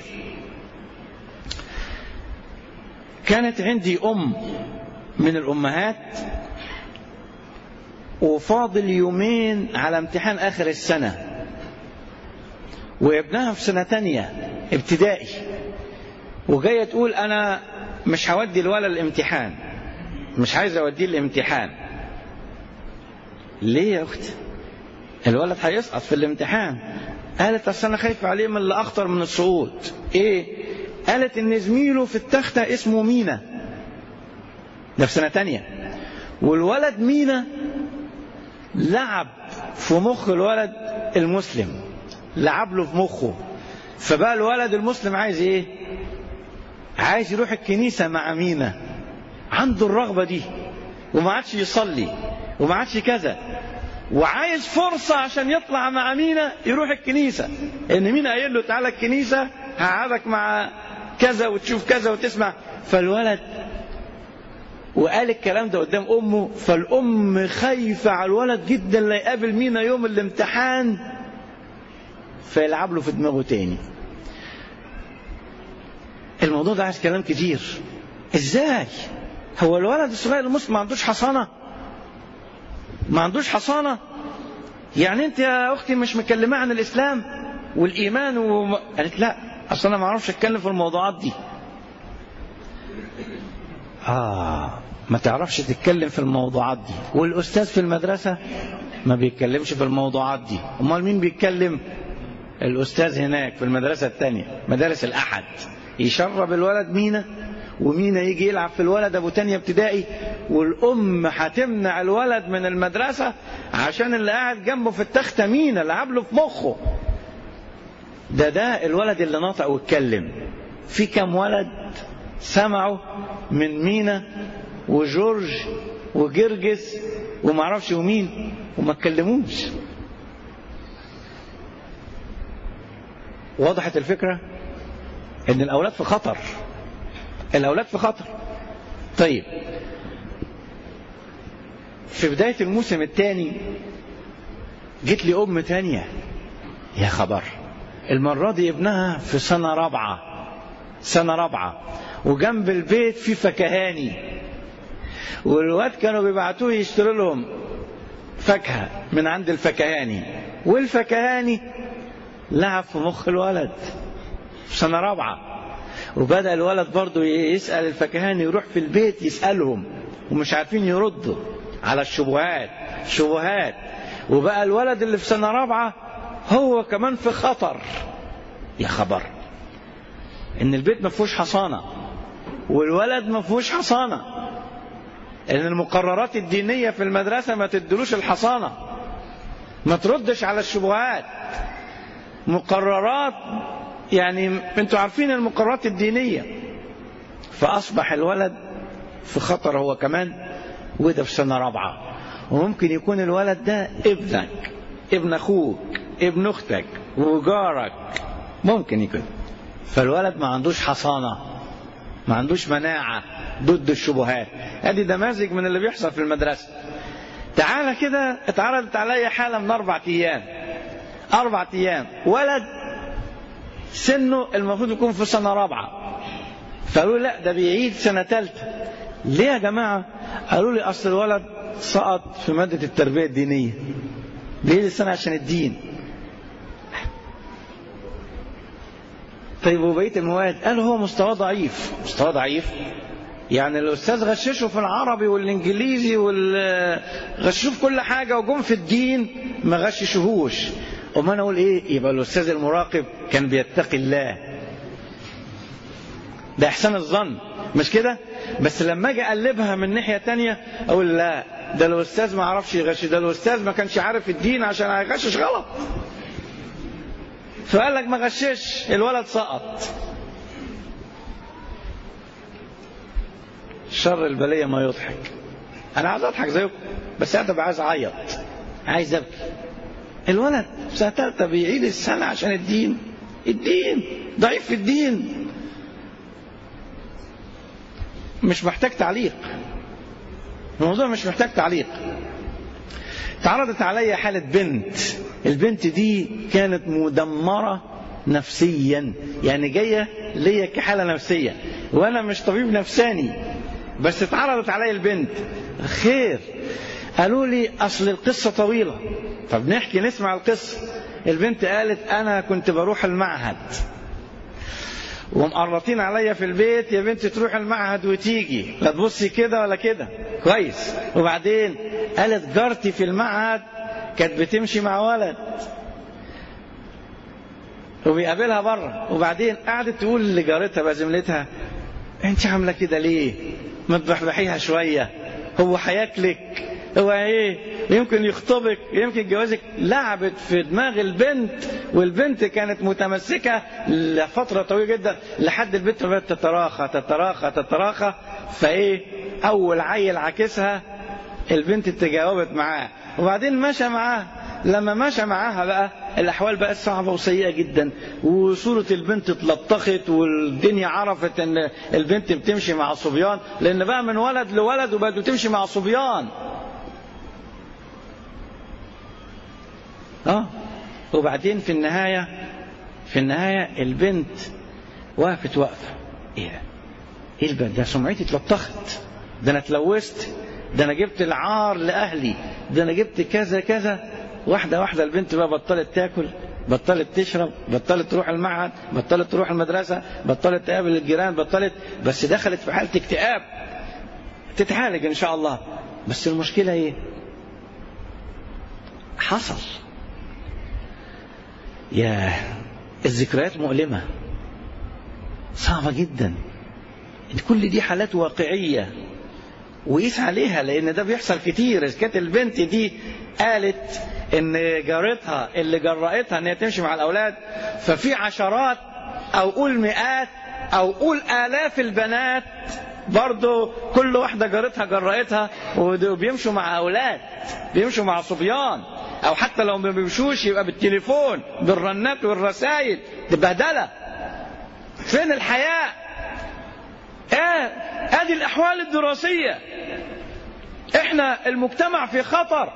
كانت عندي ام من الامهات وفاضل يومين على امتحان اخر السنة وابنها في سنة تانية ابتدائي وجاية تقول أنا مش هودي الولد الامتحان مش عايز أوديه الامتحان ليه يا أختي الولد هيسقط في الامتحان قالت أصل أنا خايفة عليه من اللي أخطر من السقوط إيه قالت إن زميله في التختة اسمه مينا ده في سنة تانية والولد مينا لعب في مخ الولد المسلم لعب له في مخه فبقى الولد المسلم عايز ايه عايز يروح الكنيسة مع مينا عنده الرغبة دي وما عادش يصلي وما عادش كذا وعايز فرصة عشان يطلع مع مينا يروح الكنيسة ان مينا قايل له تعالى الكنيسة هقعدك مع كذا وتشوف كذا وتسمع فالولد وقال الكلام ده قدام امه فالام خايفة على الولد جدا لا يقابل مينا يوم الامتحان فيلعب له في دماغه تاني الموضوع ده عايز كلام كتير ازاي هو الولد الصغير المسلم ما عندوش حصانه ما عندوش حصانه يعني انت يا اختي مش مكلمه عن الاسلام والايمان و... قالت لا اصل انا ما اعرفش اتكلم في الموضوعات دي اه ما تعرفش تتكلم في الموضوعات دي والاستاذ في المدرسه ما بيتكلمش في الموضوعات دي امال مين بيتكلم الاستاذ هناك في المدرسه الثانيه مدارس الاحد يشرب الولد مينا ومينا يجي يلعب في الولد ابو تانية ابتدائي والام هتمنع الولد من المدرسة عشان اللي قاعد جنبه في التختة مينا لعب له في مخه ده ده الولد اللي نطق واتكلم في كم ولد سمعوا من مينا وجورج وجرجس ومعرفش ومين وما اتكلموش وضحت الفكره ان الاولاد في خطر الاولاد في خطر طيب في بداية الموسم الثاني جت لي ام تانية يا خبر المرة دي ابنها في سنة رابعة سنة رابعة وجنب البيت في فكهاني والواد كانوا بيبعتوه يشتروا لهم فاكهة من عند الفكهاني والفكهاني لعب في مخ الولد في سنة رابعة وبدأ الولد برضه يسأل الفكهاني يروح في البيت يسألهم ومش عارفين يردوا على الشبهات شبهات وبقى الولد اللي في سنة رابعة هو كمان في خطر يا خبر ان البيت ما فيهوش حصانة والولد ما فيهوش حصانة ان المقررات الدينية في المدرسة ما تدلوش الحصانة ما تردش على الشبهات مقررات يعني انتوا عارفين المقررات الدينية فأصبح الولد في خطر هو كمان وده في سنة رابعة وممكن يكون الولد ده ابنك ابن أخوك ابن أختك وجارك ممكن يكون فالولد ما عندوش حصانة ما عندوش مناعة ضد الشبهات ادي نماذج من اللي بيحصل في المدرسة تعالى كده اتعرضت عليا حالة من أربع أيام أربع أيام ولد سنه المفروض يكون في سنة رابعة فقالوا لا ده بيعيد سنة ثالثة ليه يا جماعة قالوا لي أصل الولد سقط في مادة التربية الدينية بيعيد السنة عشان الدين طيب وبقية المواد قال هو مستواه ضعيف مستواه ضعيف يعني الأستاذ غششه في العربي والإنجليزي والغششوه في كل حاجة وجم في الدين ما غششوهوش وما أنا أقول إيه يبقى الأستاذ المراقب كان بيتقي الله ده إحسان الظن مش كده بس لما أجي أقلبها من ناحية تانية أقول لا ده الأستاذ ما عرفش يغش ده الأستاذ ما كانش عارف الدين عشان هيغشش غلط فقال لك ما غشش الولد سقط شر البلية ما يضحك أنا عايز أضحك زيكم بس أنا عايز أعيط عايز أبكي الولد سنة تالتة بيعيد السنة عشان الدين الدين ضعيف في الدين مش محتاج تعليق الموضوع مش محتاج تعليق تعرضت علي حالة بنت البنت دي كانت مدمرة نفسيا يعني جاية ليا كحالة نفسية وأنا مش طبيب نفساني بس اتعرضت علي البنت خير قالوا لي أصل القصة طويلة طب نحكي نسمع القصة البنت قالت أنا كنت بروح المعهد ومقرطين عليا في البيت يا بنتي تروح المعهد وتيجي لا تبصي كده ولا كده كويس وبعدين قالت جارتي في المعهد كانت بتمشي مع ولد وبيقابلها بره وبعدين قعدت تقول لجارتها بقى زميلتها انت عامله كده ليه ما تبحبحيها شويه هو هياكلك هو ايه يمكن يخطبك يمكن جوازك لعبت في دماغ البنت والبنت كانت متمسكة لفترة طويلة جدا لحد البنت ما بدأت تتراخى تتراخى تتراخى فايه اول عيل عاكسها البنت تجاوبت معاه وبعدين مشى معاه لما مشى معاها بقى الاحوال بقت صعبه وسيئه جدا وصوره البنت اتلطخت والدنيا عرفت ان البنت بتمشي مع صبيان لان بقى من ولد لولد وبقت بتمشي مع صبيان اه وبعدين في النهايه في النهايه البنت وقفت وقفه ايه ايه البنت ده سمعتي اتلطخت ده انا اتلوثت ده انا جبت العار لاهلي ده انا جبت كذا كذا واحده واحده البنت بقى بطلت تاكل بطلت تشرب بطلت تروح المعهد بطلت تروح المدرسه بطلت تقابل الجيران بطلت بس دخلت في حاله اكتئاب تتعالج ان شاء الله بس المشكله ايه حصل يا الذكريات مؤلمة صعبة جدا كل دي حالات واقعية وقيس عليها لأن ده بيحصل كتير إذا كانت البنت دي قالت إن جارتها اللي جرأتها إن هي تمشي مع الأولاد ففي عشرات أو قول مئات أو قول آلاف البنات برضه كل واحدة جارتها جرأتها وبيمشوا مع أولاد بيمشوا مع صبيان او حتى لو ما بيمشوش يبقى بالتليفون بالرنات والرسائل دي بهدله فين الحياء آه ادي الاحوال الدراسيه احنا المجتمع في خطر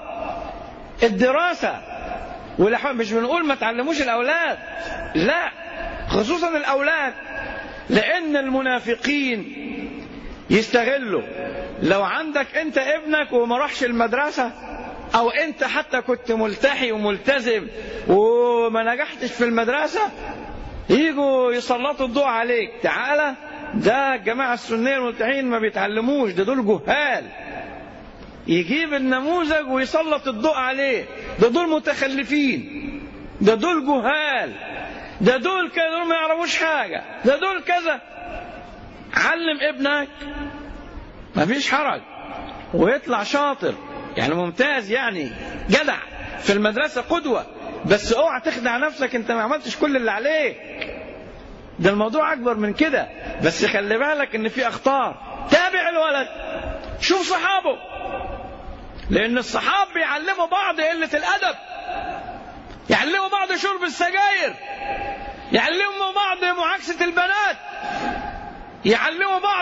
الدراسه والاحوال مش بنقول ما تعلموش الاولاد لا خصوصا الاولاد لان المنافقين يستغلوا لو عندك انت ابنك وما راحش المدرسه او انت حتى كنت ملتحي وملتزم وما نجحتش في المدرسه يجوا يسلطوا الضوء عليك تعالى ده الجماعه السنيه الملتحين ما بيتعلموش ده دول جهال يجيب النموذج ويسلط الضوء عليه ده دول متخلفين ده دول جهال ده دول كده دول ما يعرفوش حاجه ده دول كذا علم ابنك ما فيش حرج ويطلع شاطر يعني ممتاز يعني جدع في المدرسة قدوة بس اوعى تخدع نفسك انت ما عملتش كل اللي عليك ده الموضوع اكبر من كده بس خلي بالك ان في اخطار تابع الولد شوف صحابه لان الصحاب بيعلموا بعض قلة الادب يعلموا بعض شرب السجاير يعلموا بعض معاكسة البنات يعلموا بعض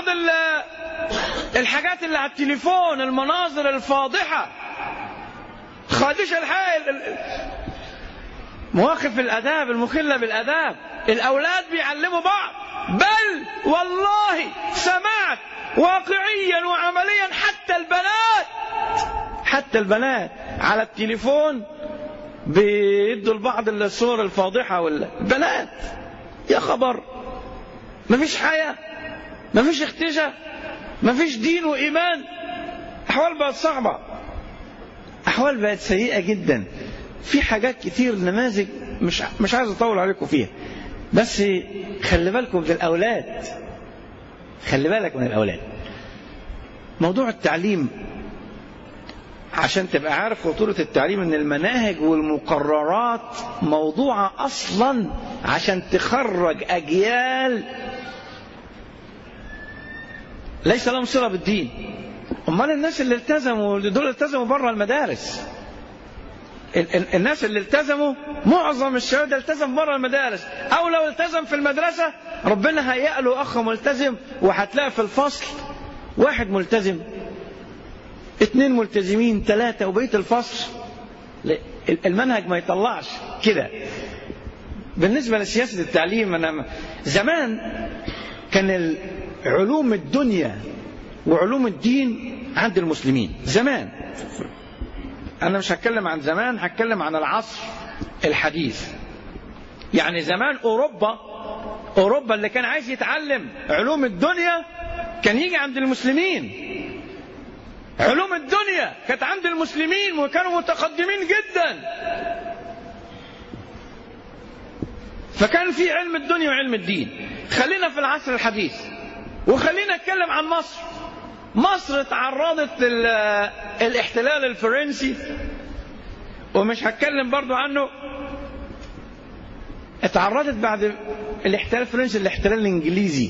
الحاجات اللي على التليفون المناظر الفاضحة خادشة الحائل مواقف الآداب المخلة بالآداب الأولاد بيعلموا بعض بل والله سمعت واقعيا وعمليا حتى البنات حتى البنات على التليفون بيدوا لبعض الصور الفاضحة والبنات يا خبر مفيش حياة مفيش اختشاء مفيش دين وإيمان أحوال بقت صعبة أحوال بقت سيئة جدا في حاجات كتير نماذج مش مش عايز أطول عليكم فيها بس خلي بالكم من الأولاد خلي بالك من الأولاد موضوع التعليم عشان تبقى عارف خطورة التعليم ان المناهج والمقررات موضوعة اصلا عشان تخرج اجيال ليس لهم صلة بالدين امال الناس اللي التزموا دول التزموا بره المدارس الناس اللي التزموا معظم الشباب ده التزم بره المدارس او لو التزم في المدرسة ربنا هيأ له اخ ملتزم وهتلاقي في الفصل واحد ملتزم اثنين ملتزمين ثلاثة وبقية الفصل المنهج ما يطلعش كده بالنسبة لسياسة التعليم أنا زمان كان علوم الدنيا وعلوم الدين عند المسلمين زمان أنا مش هتكلم عن زمان هتكلم عن العصر الحديث يعني زمان أوروبا أوروبا اللي كان عايز يتعلم علوم الدنيا كان يجي عند المسلمين علوم الدنيا كانت عند المسلمين وكانوا متقدمين جدا فكان في علم الدنيا وعلم الدين خلينا في العصر الحديث وخلينا نتكلم عن مصر مصر تعرضت للاحتلال الفرنسي ومش هتكلم برضو عنه اتعرضت بعد الاحتلال الفرنسي الاحتلال الانجليزي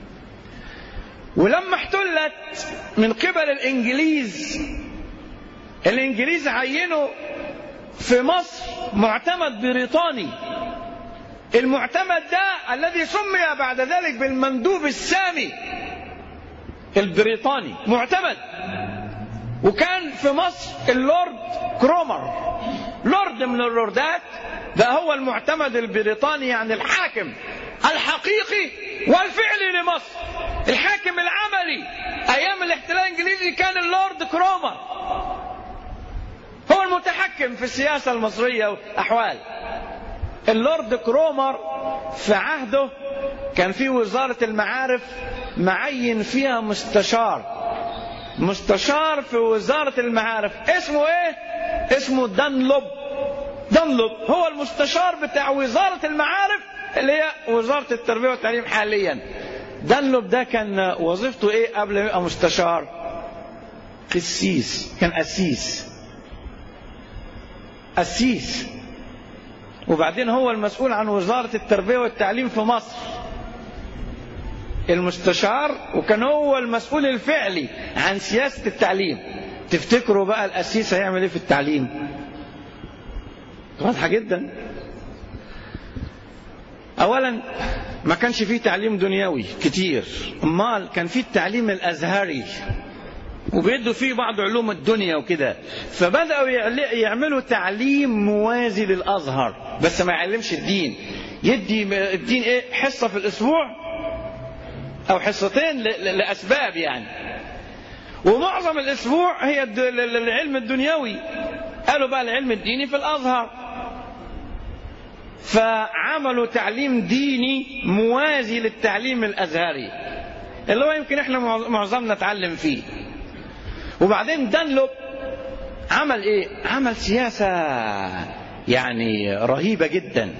ولما احتلت من قبل الانجليز الانجليز عينوا في مصر معتمد بريطاني المعتمد ده الذي سمي بعد ذلك بالمندوب السامي البريطاني معتمد وكان في مصر اللورد كرومر لورد من اللوردات ده هو المعتمد البريطاني يعني الحاكم الحقيقي والفعلي لمصر الحاكم العملي ايام الاحتلال الانجليزي كان اللورد كرومر هو المتحكم في السياسه المصريه واحوال اللورد كرومر في عهده كان في وزاره المعارف معين فيها مستشار مستشار في وزاره المعارف اسمه ايه اسمه دانلوب دانلوب هو المستشار بتاع وزاره المعارف اللي هي وزارة التربية والتعليم حاليا دانلوب ده كان وظيفته ايه قبل ما يبقى مستشار قسيس كان قسيس قسيس وبعدين هو المسؤول عن وزارة التربية والتعليم في مصر المستشار وكان هو المسؤول الفعلي عن سياسة التعليم تفتكروا بقى القسيس هيعمل ايه في التعليم واضحة جدا اولا ما كانش فيه تعليم دنيوي كتير امال كان فيه التعليم الازهري وبيدوا فيه بعض علوم الدنيا وكده فبداوا يعل- يعملوا تعليم موازي للازهر بس ما يعلمش الدين يدي م- الدين ايه حصه في الاسبوع او حصتين ل- ل- لاسباب يعني ومعظم الاسبوع هي الد- ال- ال- العلم الدنيوي قالوا بقى العلم الديني في الازهر فعملوا تعليم ديني موازي للتعليم الازهري اللي هو يمكن احنا معظ- معظمنا اتعلم فيه وبعدين دانلوب عمل ايه عمل سياسة يعني رهيبة جدا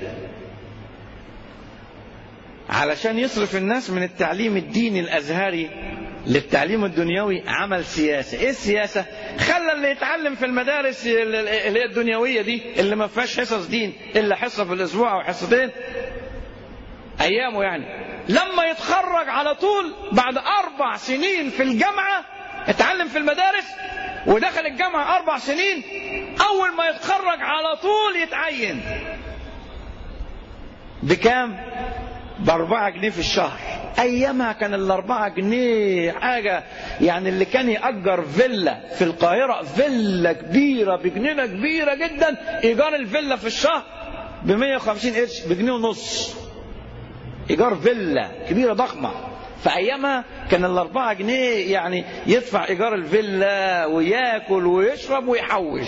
علشان يصرف الناس من التعليم الديني الازهري للتعليم الدنيوي عمل سياسة ايه السياسة خلى اللي يتعلم في المدارس اللي هي الدنيوية دي اللي ما فيهاش حصص دين الا حصة في الاسبوع او حصتين ايامه يعني لما يتخرج على طول بعد اربع سنين في الجامعة اتعلم في المدارس ودخل الجامعة اربع سنين اول ما يتخرج على طول يتعين بكام بأربعة جنيه في الشهر أيامها كان الأربعة جنيه حاجة يعني اللي كان يأجر فيلا في القاهرة فيلا كبيرة بجنينة كبيرة جدا إيجار الفيلا في الشهر ب 150 قرش بجنيه ونص إيجار فيلا كبيرة ضخمة في أيامها كان الأربعة جنيه يعني يدفع إيجار الفيلا وياكل ويشرب ويحوش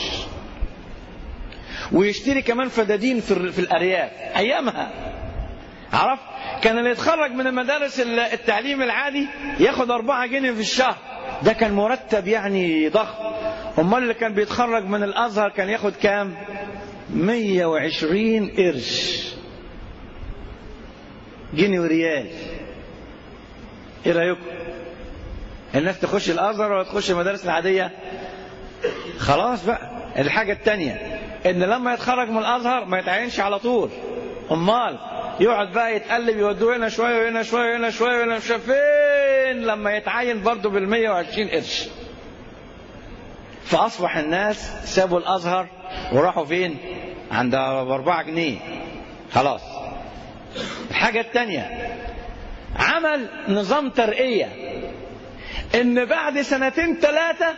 ويشتري كمان فدادين في, في الأرياف أيامها عرف كان اللي يتخرج من المدارس التعليم العادي ياخد أربعة جنيه في الشهر ده كان مرتب يعني ضخم أمال اللي كان بيتخرج من الأزهر كان ياخد كام 120 قرش جنيه وريال ايه رايكم الناس تخش الازهر ولا تخش المدارس العاديه خلاص بقى الحاجه الثانيه ان لما يتخرج من الازهر ما يتعينش على طول امال يقعد بقى يتقلب يودوه هنا شويه وهنا شويه وهنا شويه وهنا شويه فين لما يتعين برضه بال 120 قرش فاصبح الناس سابوا الازهر وراحوا فين عند باربعة جنيه خلاص الحاجة الثانية عمل نظام ترقية ان بعد سنتين ثلاثة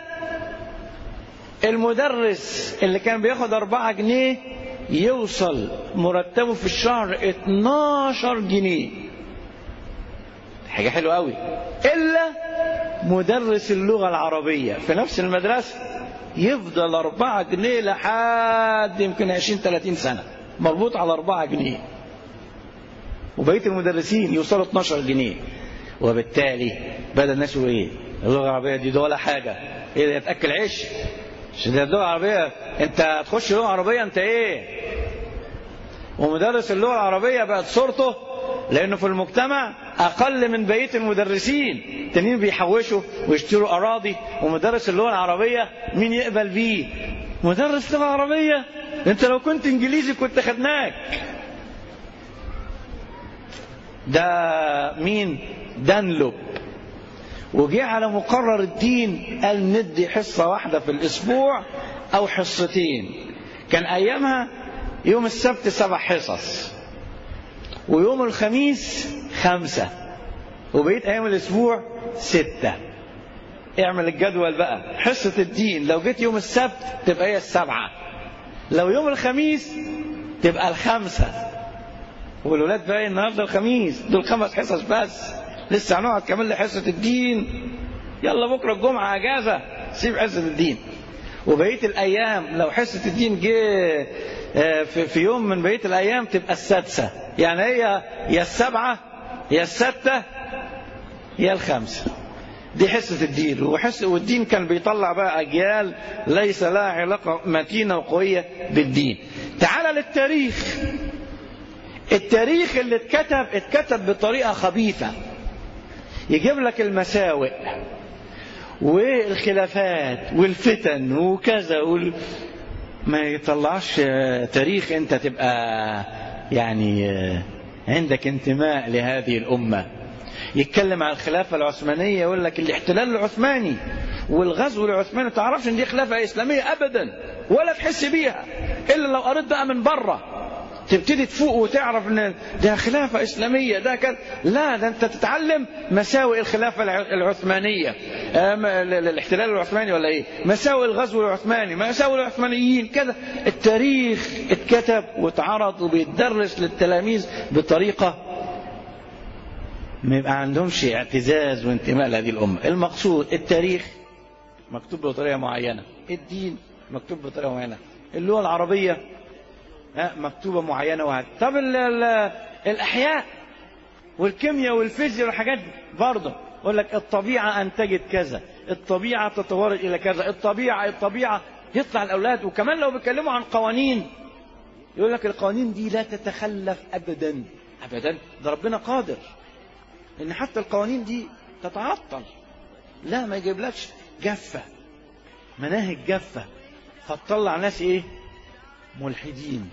المدرس اللي كان بياخد أربعة جنيه يوصل مرتبه في الشهر 12 جنيه حاجة حلوة قوي إلا مدرس اللغة العربية في نفس المدرسة يفضل أربعة جنيه لحد يمكن 20 30 سنة مربوط على أربعة جنيه وبقية المدرسين يوصلوا 12 جنيه وبالتالي بدأ الناس يقولوا ايه اللغة العربية دي ولا حاجة ايه ده يتأكل عيش مش ده اللغة العربية انت هتخش لغة عربية انت ايه ومدرس اللغة العربية بقت صورته لانه في المجتمع اقل من بقية المدرسين تانيين بيحوشوا ويشتروا اراضي ومدرس اللغة العربية مين يقبل بيه مدرس لغة عربية انت لو كنت انجليزي كنت خدناك ده مين دانلوب وجه على مقرر الدين قال ندي حصة واحدة في الأسبوع أو حصتين كان أيامها يوم السبت سبع حصص ويوم الخميس خمسة وبقيت أيام الأسبوع ستة اعمل الجدول بقى حصة الدين لو جيت يوم السبت تبقى هي السبعة لو يوم الخميس تبقى الخمسة والولاد بقى النهارده الخميس دول خمس حصص بس لسه هنقعد كمان لحصه الدين يلا بكره الجمعه اجازه سيب حصه الدين وبقيه الايام لو حصه الدين جه في, في يوم من بقيه الايام تبقى السادسه يعني هي يا السبعه يا السته يا الخمسه دي حصة الدين وحس والدين كان بيطلع بقى أجيال ليس لها علاقة متينة وقوية بالدين تعال للتاريخ التاريخ اللي اتكتب اتكتب بطريقة خبيثة يجيب لك المساوئ والخلافات والفتن وكذا وال... ما يطلعش تاريخ انت تبقى يعني عندك انتماء لهذه الأمة يتكلم عن الخلافة العثمانية يقول لك الاحتلال العثماني والغزو العثماني ما تعرفش ان دي خلافة إسلامية أبدا ولا تحس بيها إلا لو قريت بقى من بره تبتدي تفوق وتعرف ان ده خلافة إسلامية ده كان لا ده أنت تتعلم مساوئ الخلافة العثمانية الاحتلال العثماني ولا إيه مساوئ الغزو العثماني مساوئ العثمانيين كذا التاريخ اتكتب واتعرض وبيتدرس للتلاميذ بطريقة ما يبقى عندهمش اعتزاز وانتماء لهذه الأمة المقصود التاريخ مكتوب بطريقة معينة الدين مكتوب بطريقة معينة اللغة العربية مكتوبة معينة وهذا طب ال ال الأحياء والكيمياء والفيزياء والحاجات دي برضه يقول لك الطبيعة أنتجت كذا الطبيعة تطورت إلى كذا الطبيعة الطبيعة يطلع الأولاد وكمان لو بيتكلموا عن قوانين يقول لك القوانين دي لا تتخلف أبدا أبدا ده ربنا قادر إن حتى القوانين دي تتعطل لا ما يجيبلكش جافة مناهج جافة فتطلع ناس إيه ملحدين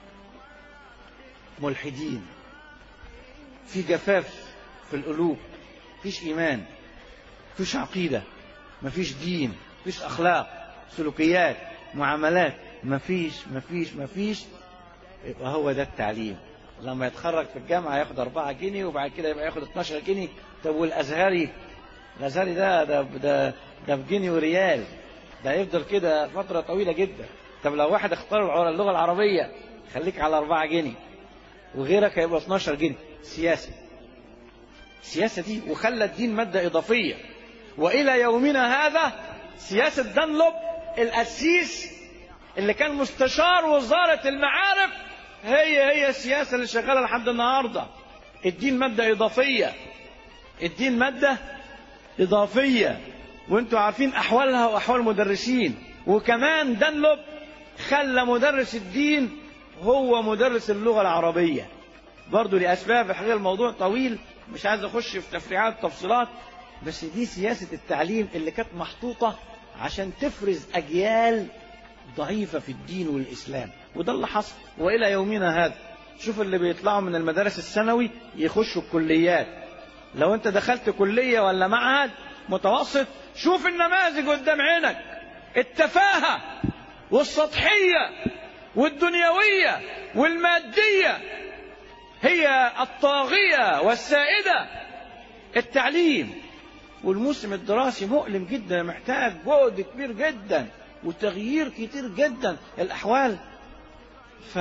ملحدين في جفاف في القلوب فيش إيمان فيش عقيدة مفيش دين مفيش أخلاق سلوكيات معاملات مفيش مفيش مفيش يبقى هو ده التعليم لما يتخرج في الجامعة ياخد أربعة جنيه وبعد كده يبقى ياخد 12 جنيه طب والأزهري الأزهري ده ده ده ده بجنيه وريال ده يفضل كده فترة طويلة جدا طب لو واحد اختار اللغة العربية خليك على 4 جنيه وغيرك هيبقى 12 جنيه سياسة السياسة دي وخلى الدين مادة إضافية وإلى يومنا هذا سياسة دانلوب الأسيس اللي كان مستشار وزارة المعارف هي هي السياسة اللي شغالة لحد النهاردة الدين مادة إضافية الدين مادة إضافية وانتوا عارفين أحوالها وأحوال المدرسين وكمان دانلوب خلى مدرس الدين هو مدرس اللغة العربية برضو لأسباب حقيقة الموضوع طويل مش عايز أخش في تفريعات تفصيلات بس دي سياسة التعليم اللي كانت محطوطة عشان تفرز أجيال ضعيفة في الدين والإسلام وده اللي حصل وإلى يومنا هذا شوف اللي بيطلعوا من المدارس الثانوي يخشوا الكليات لو انت دخلت كلية ولا معهد متوسط شوف النماذج قدام عينك التفاهة والسطحية والدنيوية والمادية هي الطاغية والسائدة التعليم والموسم الدراسي مؤلم جدا محتاج جهد كبير جدا وتغيير كتير جدا الأحوال ف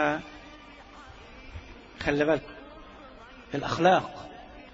خلي بالكم الأخلاق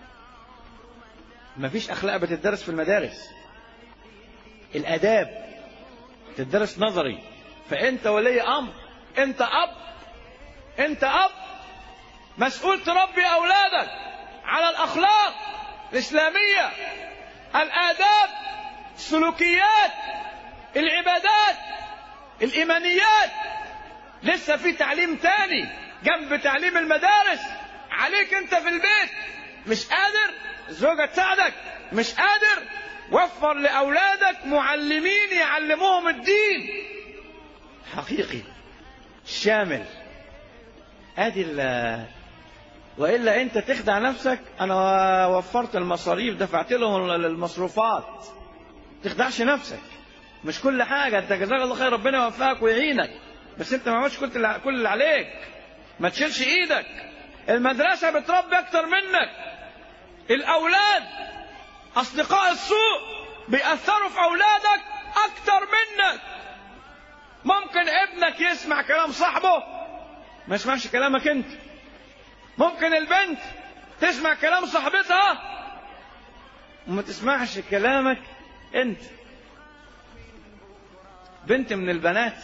مفيش أخلاق بتدرس في المدارس الآداب تدرس نظري فأنت ولي أمر أنت أب أنت أب مسؤول تربي أولادك على الأخلاق الإسلامية الآداب السلوكيات العبادات الإيمانيات لسه في تعليم تاني جنب تعليم المدارس عليك أنت في البيت مش قادر الزوجة تساعدك مش قادر وفر لأولادك معلمين يعلموهم الدين حقيقي شامل ادي والا انت تخدع نفسك انا وفرت المصاريف دفعت لهم المصروفات تخدعش نفسك مش كل حاجه انت جزاك الله خير ربنا يوفقك ويعينك بس انت ما عملتش كل كل اللي عليك ما تشيلش ايدك المدرسه بتربي اكتر منك الاولاد اصدقاء السوء بيأثروا في اولادك اكتر منك ممكن ابنك يسمع كلام صاحبه ما يسمعش كلامك انت ممكن البنت تسمع كلام صاحبتها وما تسمعش كلامك انت بنت من البنات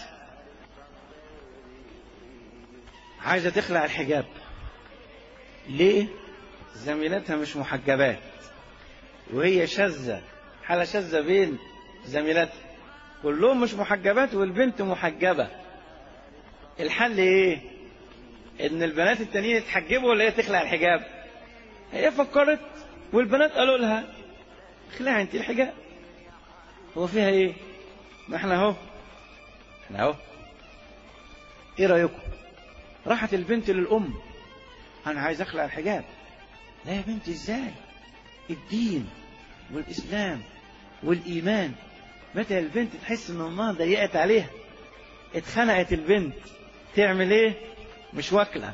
عايزة تخلع الحجاب ليه زميلتها مش محجبات وهي شاذة حالة شاذة بين زميلاتها كلهم مش محجبات والبنت محجبة الحل ايه ان البنات التانيين يتحجبوا ولا هي تخلع الحجاب هي فكرت والبنات قالوا لها اخلعي انت الحجاب هو فيها ايه ما احنا اهو احنا اهو ايه رايكم راحت البنت للام انا عايز اخلع الحجاب لا يا بنتي ازاي الدين والاسلام والايمان متى البنت تحس ان امها ضيقت عليها اتخنقت البنت تعمل ايه مش واكلة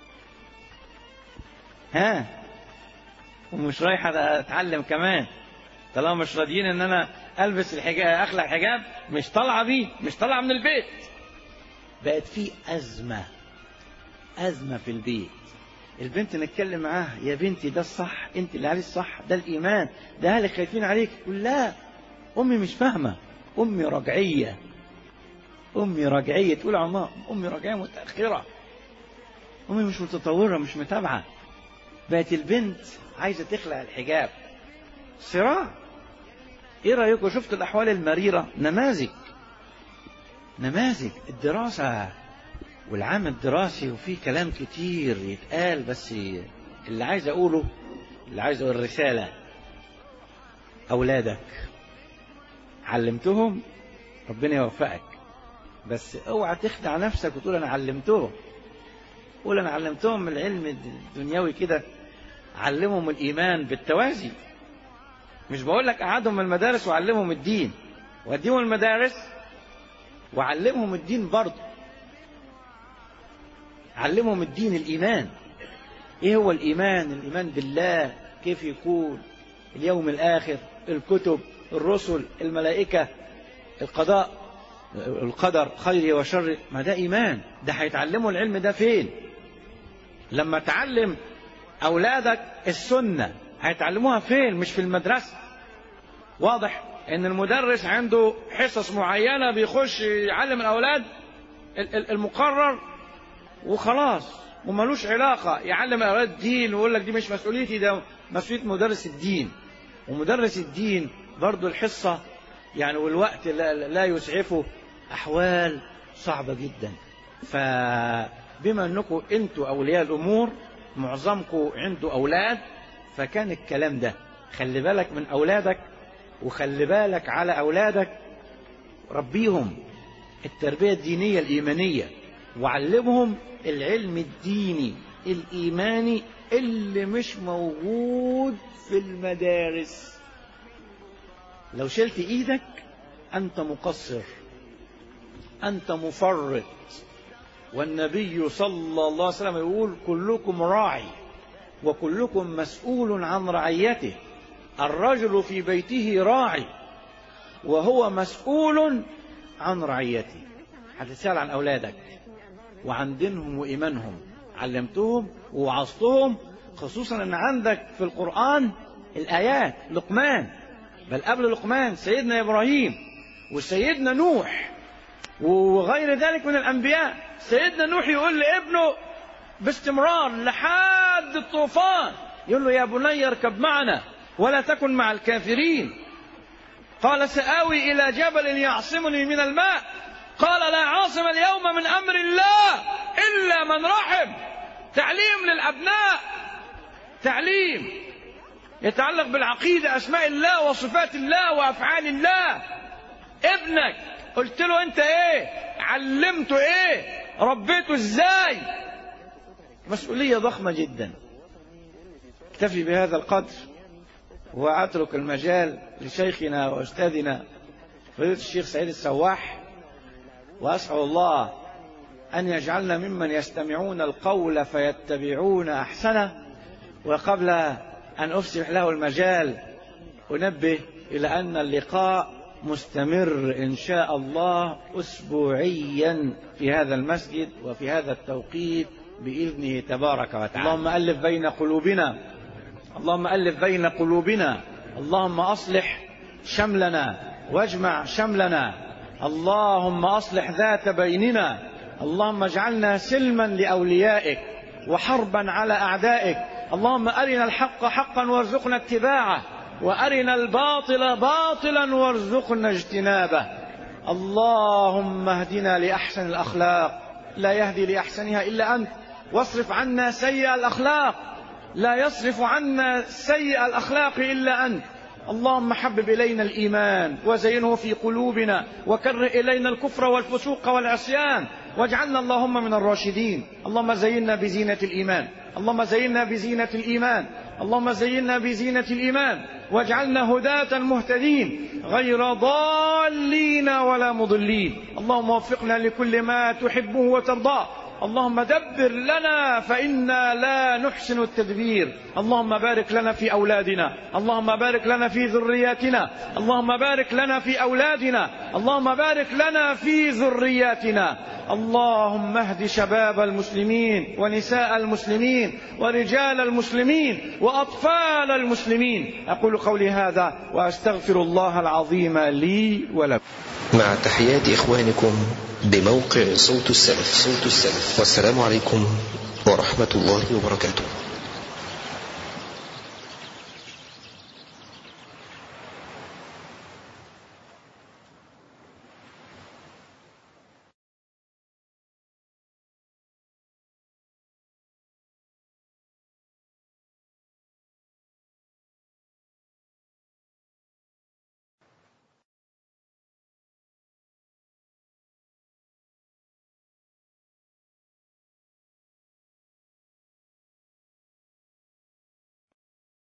ها ومش رايحة أتعلم كمان طالما مش راضيين إن أنا ألبس الحجاب أخلع الحجاب مش طالعة بيه مش طالعة من البيت بقت في أزمة أزمة في البيت البنت نتكلم معاها يا بنتي ده الصح انت اللي عليه الصح ده الايمان ده اهلك خايفين عليك تقول لا امي مش فاهمه امي رجعيه امي رجعيه تقول عمار امي رجعيه متاخره امي مش متطوره مش متابعه بقت البنت عايزه تخلع الحجاب صراع ايه رايكم شفتوا الاحوال المريره نماذج نماذج الدراسه والعام الدراسي وفيه كلام كتير يتقال بس اللي عايز اقوله اللي عايز اقول الرسالة اولادك علمتهم ربنا يوفقك بس اوعى تخدع نفسك وتقول انا علمتهم قول انا علمتهم العلم الدنيوي كده علمهم الايمان بالتوازي مش بقول لك قعدهم من المدارس وعلمهم الدين وديهم المدارس وعلمهم الدين برضه علمهم الدين الإيمان إيه هو الإيمان الإيمان بالله كيف يكون اليوم الآخر الكتب الرسل الملائكة القضاء القدر خير وشر ما ده إيمان ده هيتعلموا العلم ده فين لما تعلم أولادك السنة هيتعلموها فين مش في المدرسة واضح ان المدرس عنده حصص معينة بيخش يعلم الأولاد المقرر وخلاص وملوش علاقة يعلم الأولاد دين ويقول لك دي مش مسؤوليتي ده مسؤولية مدرس الدين ومدرس الدين برضو الحصة يعني والوقت لا, لا يسعفه أحوال صعبة جدا فبما أنكم أنتوا أولياء الأمور معظمكم عنده أولاد فكان الكلام ده خلي بالك من أولادك وخلي بالك على أولادك ربيهم التربية الدينية الإيمانية وعلمهم العلم الديني الإيماني اللي مش موجود في المدارس لو شلت إيدك أنت مقصر أنت مفرط والنبي صلى الله عليه وسلم يقول كلكم راعي وكلكم مسؤول عن رعيته الرجل في بيته راعي وهو مسؤول عن رعيته هتسأل عن أولادك وعن دينهم وإيمانهم علمتهم ووعظتهم خصوصا أن عندك في القرآن الآيات لقمان بل قبل لقمان سيدنا إبراهيم وسيدنا نوح وغير ذلك من الأنبياء سيدنا نوح يقول لابنه باستمرار لحد الطوفان يقول له يا بني اركب معنا ولا تكن مع الكافرين قال سآوي إلى جبل يعصمني من الماء قال لا عاصم اليوم من أمر الله إلا من رحم تعليم للأبناء تعليم يتعلق بالعقيدة أسماء الله وصفات الله وأفعال الله ابنك قلت له أنت إيه علمته إيه ربيته إزاي مسؤولية ضخمة جدا اكتفي بهذا القدر وأترك المجال لشيخنا وأستاذنا فضيلة الشيخ سعيد السواح وأسأل الله أن يجعلنا ممن يستمعون القول فيتبعون أحسنه وقبل أن أفسح له المجال أنبه إلى أن اللقاء مستمر إن شاء الله أسبوعيا في هذا المسجد وفي هذا التوقيت بإذنه تبارك وتعالى اللهم ألف بين قلوبنا اللهم ألف بين قلوبنا اللهم أصلح شملنا واجمع شملنا اللهم أصلح ذات بيننا اللهم اجعلنا سلما لأوليائك وحربا على أعدائك اللهم أرنا الحق حقا وارزقنا اتباعه وأرنا الباطل باطلا وارزقنا اجتنابه اللهم اهدنا لأحسن الأخلاق لا يهدي لأحسنها إلا أنت واصرف عنا سيء الأخلاق لا يصرف عنا سيء الأخلاق إلا أنت اللهم حبب إلينا الإيمان وزينه في قلوبنا وكره إلينا الكفر والفسوق والعصيان واجعلنا اللهم من الراشدين اللهم زينا بزينة الإيمان اللهم زينا بزينة الإيمان اللهم زينا بزينة الإيمان واجعلنا هداة مهتدين غير ضالين ولا مضلين اللهم وفقنا لكل ما تحبه وترضاه اللهم دبر لنا فإنا لا نحسن التدبير اللهم بارك لنا في أولادنا اللهم بارك لنا في ذرياتنا اللهم بارك لنا في أولادنا اللهم بارك لنا في ذرياتنا اللهم اهد شباب المسلمين ونساء المسلمين ورجال المسلمين وأطفال المسلمين أقول قولي هذا وأستغفر الله العظيم لي ولكم مع تحيات إخوانكم بموقع صوت السلف صوت السلف والسلام عليكم ورحمة الله وبركاته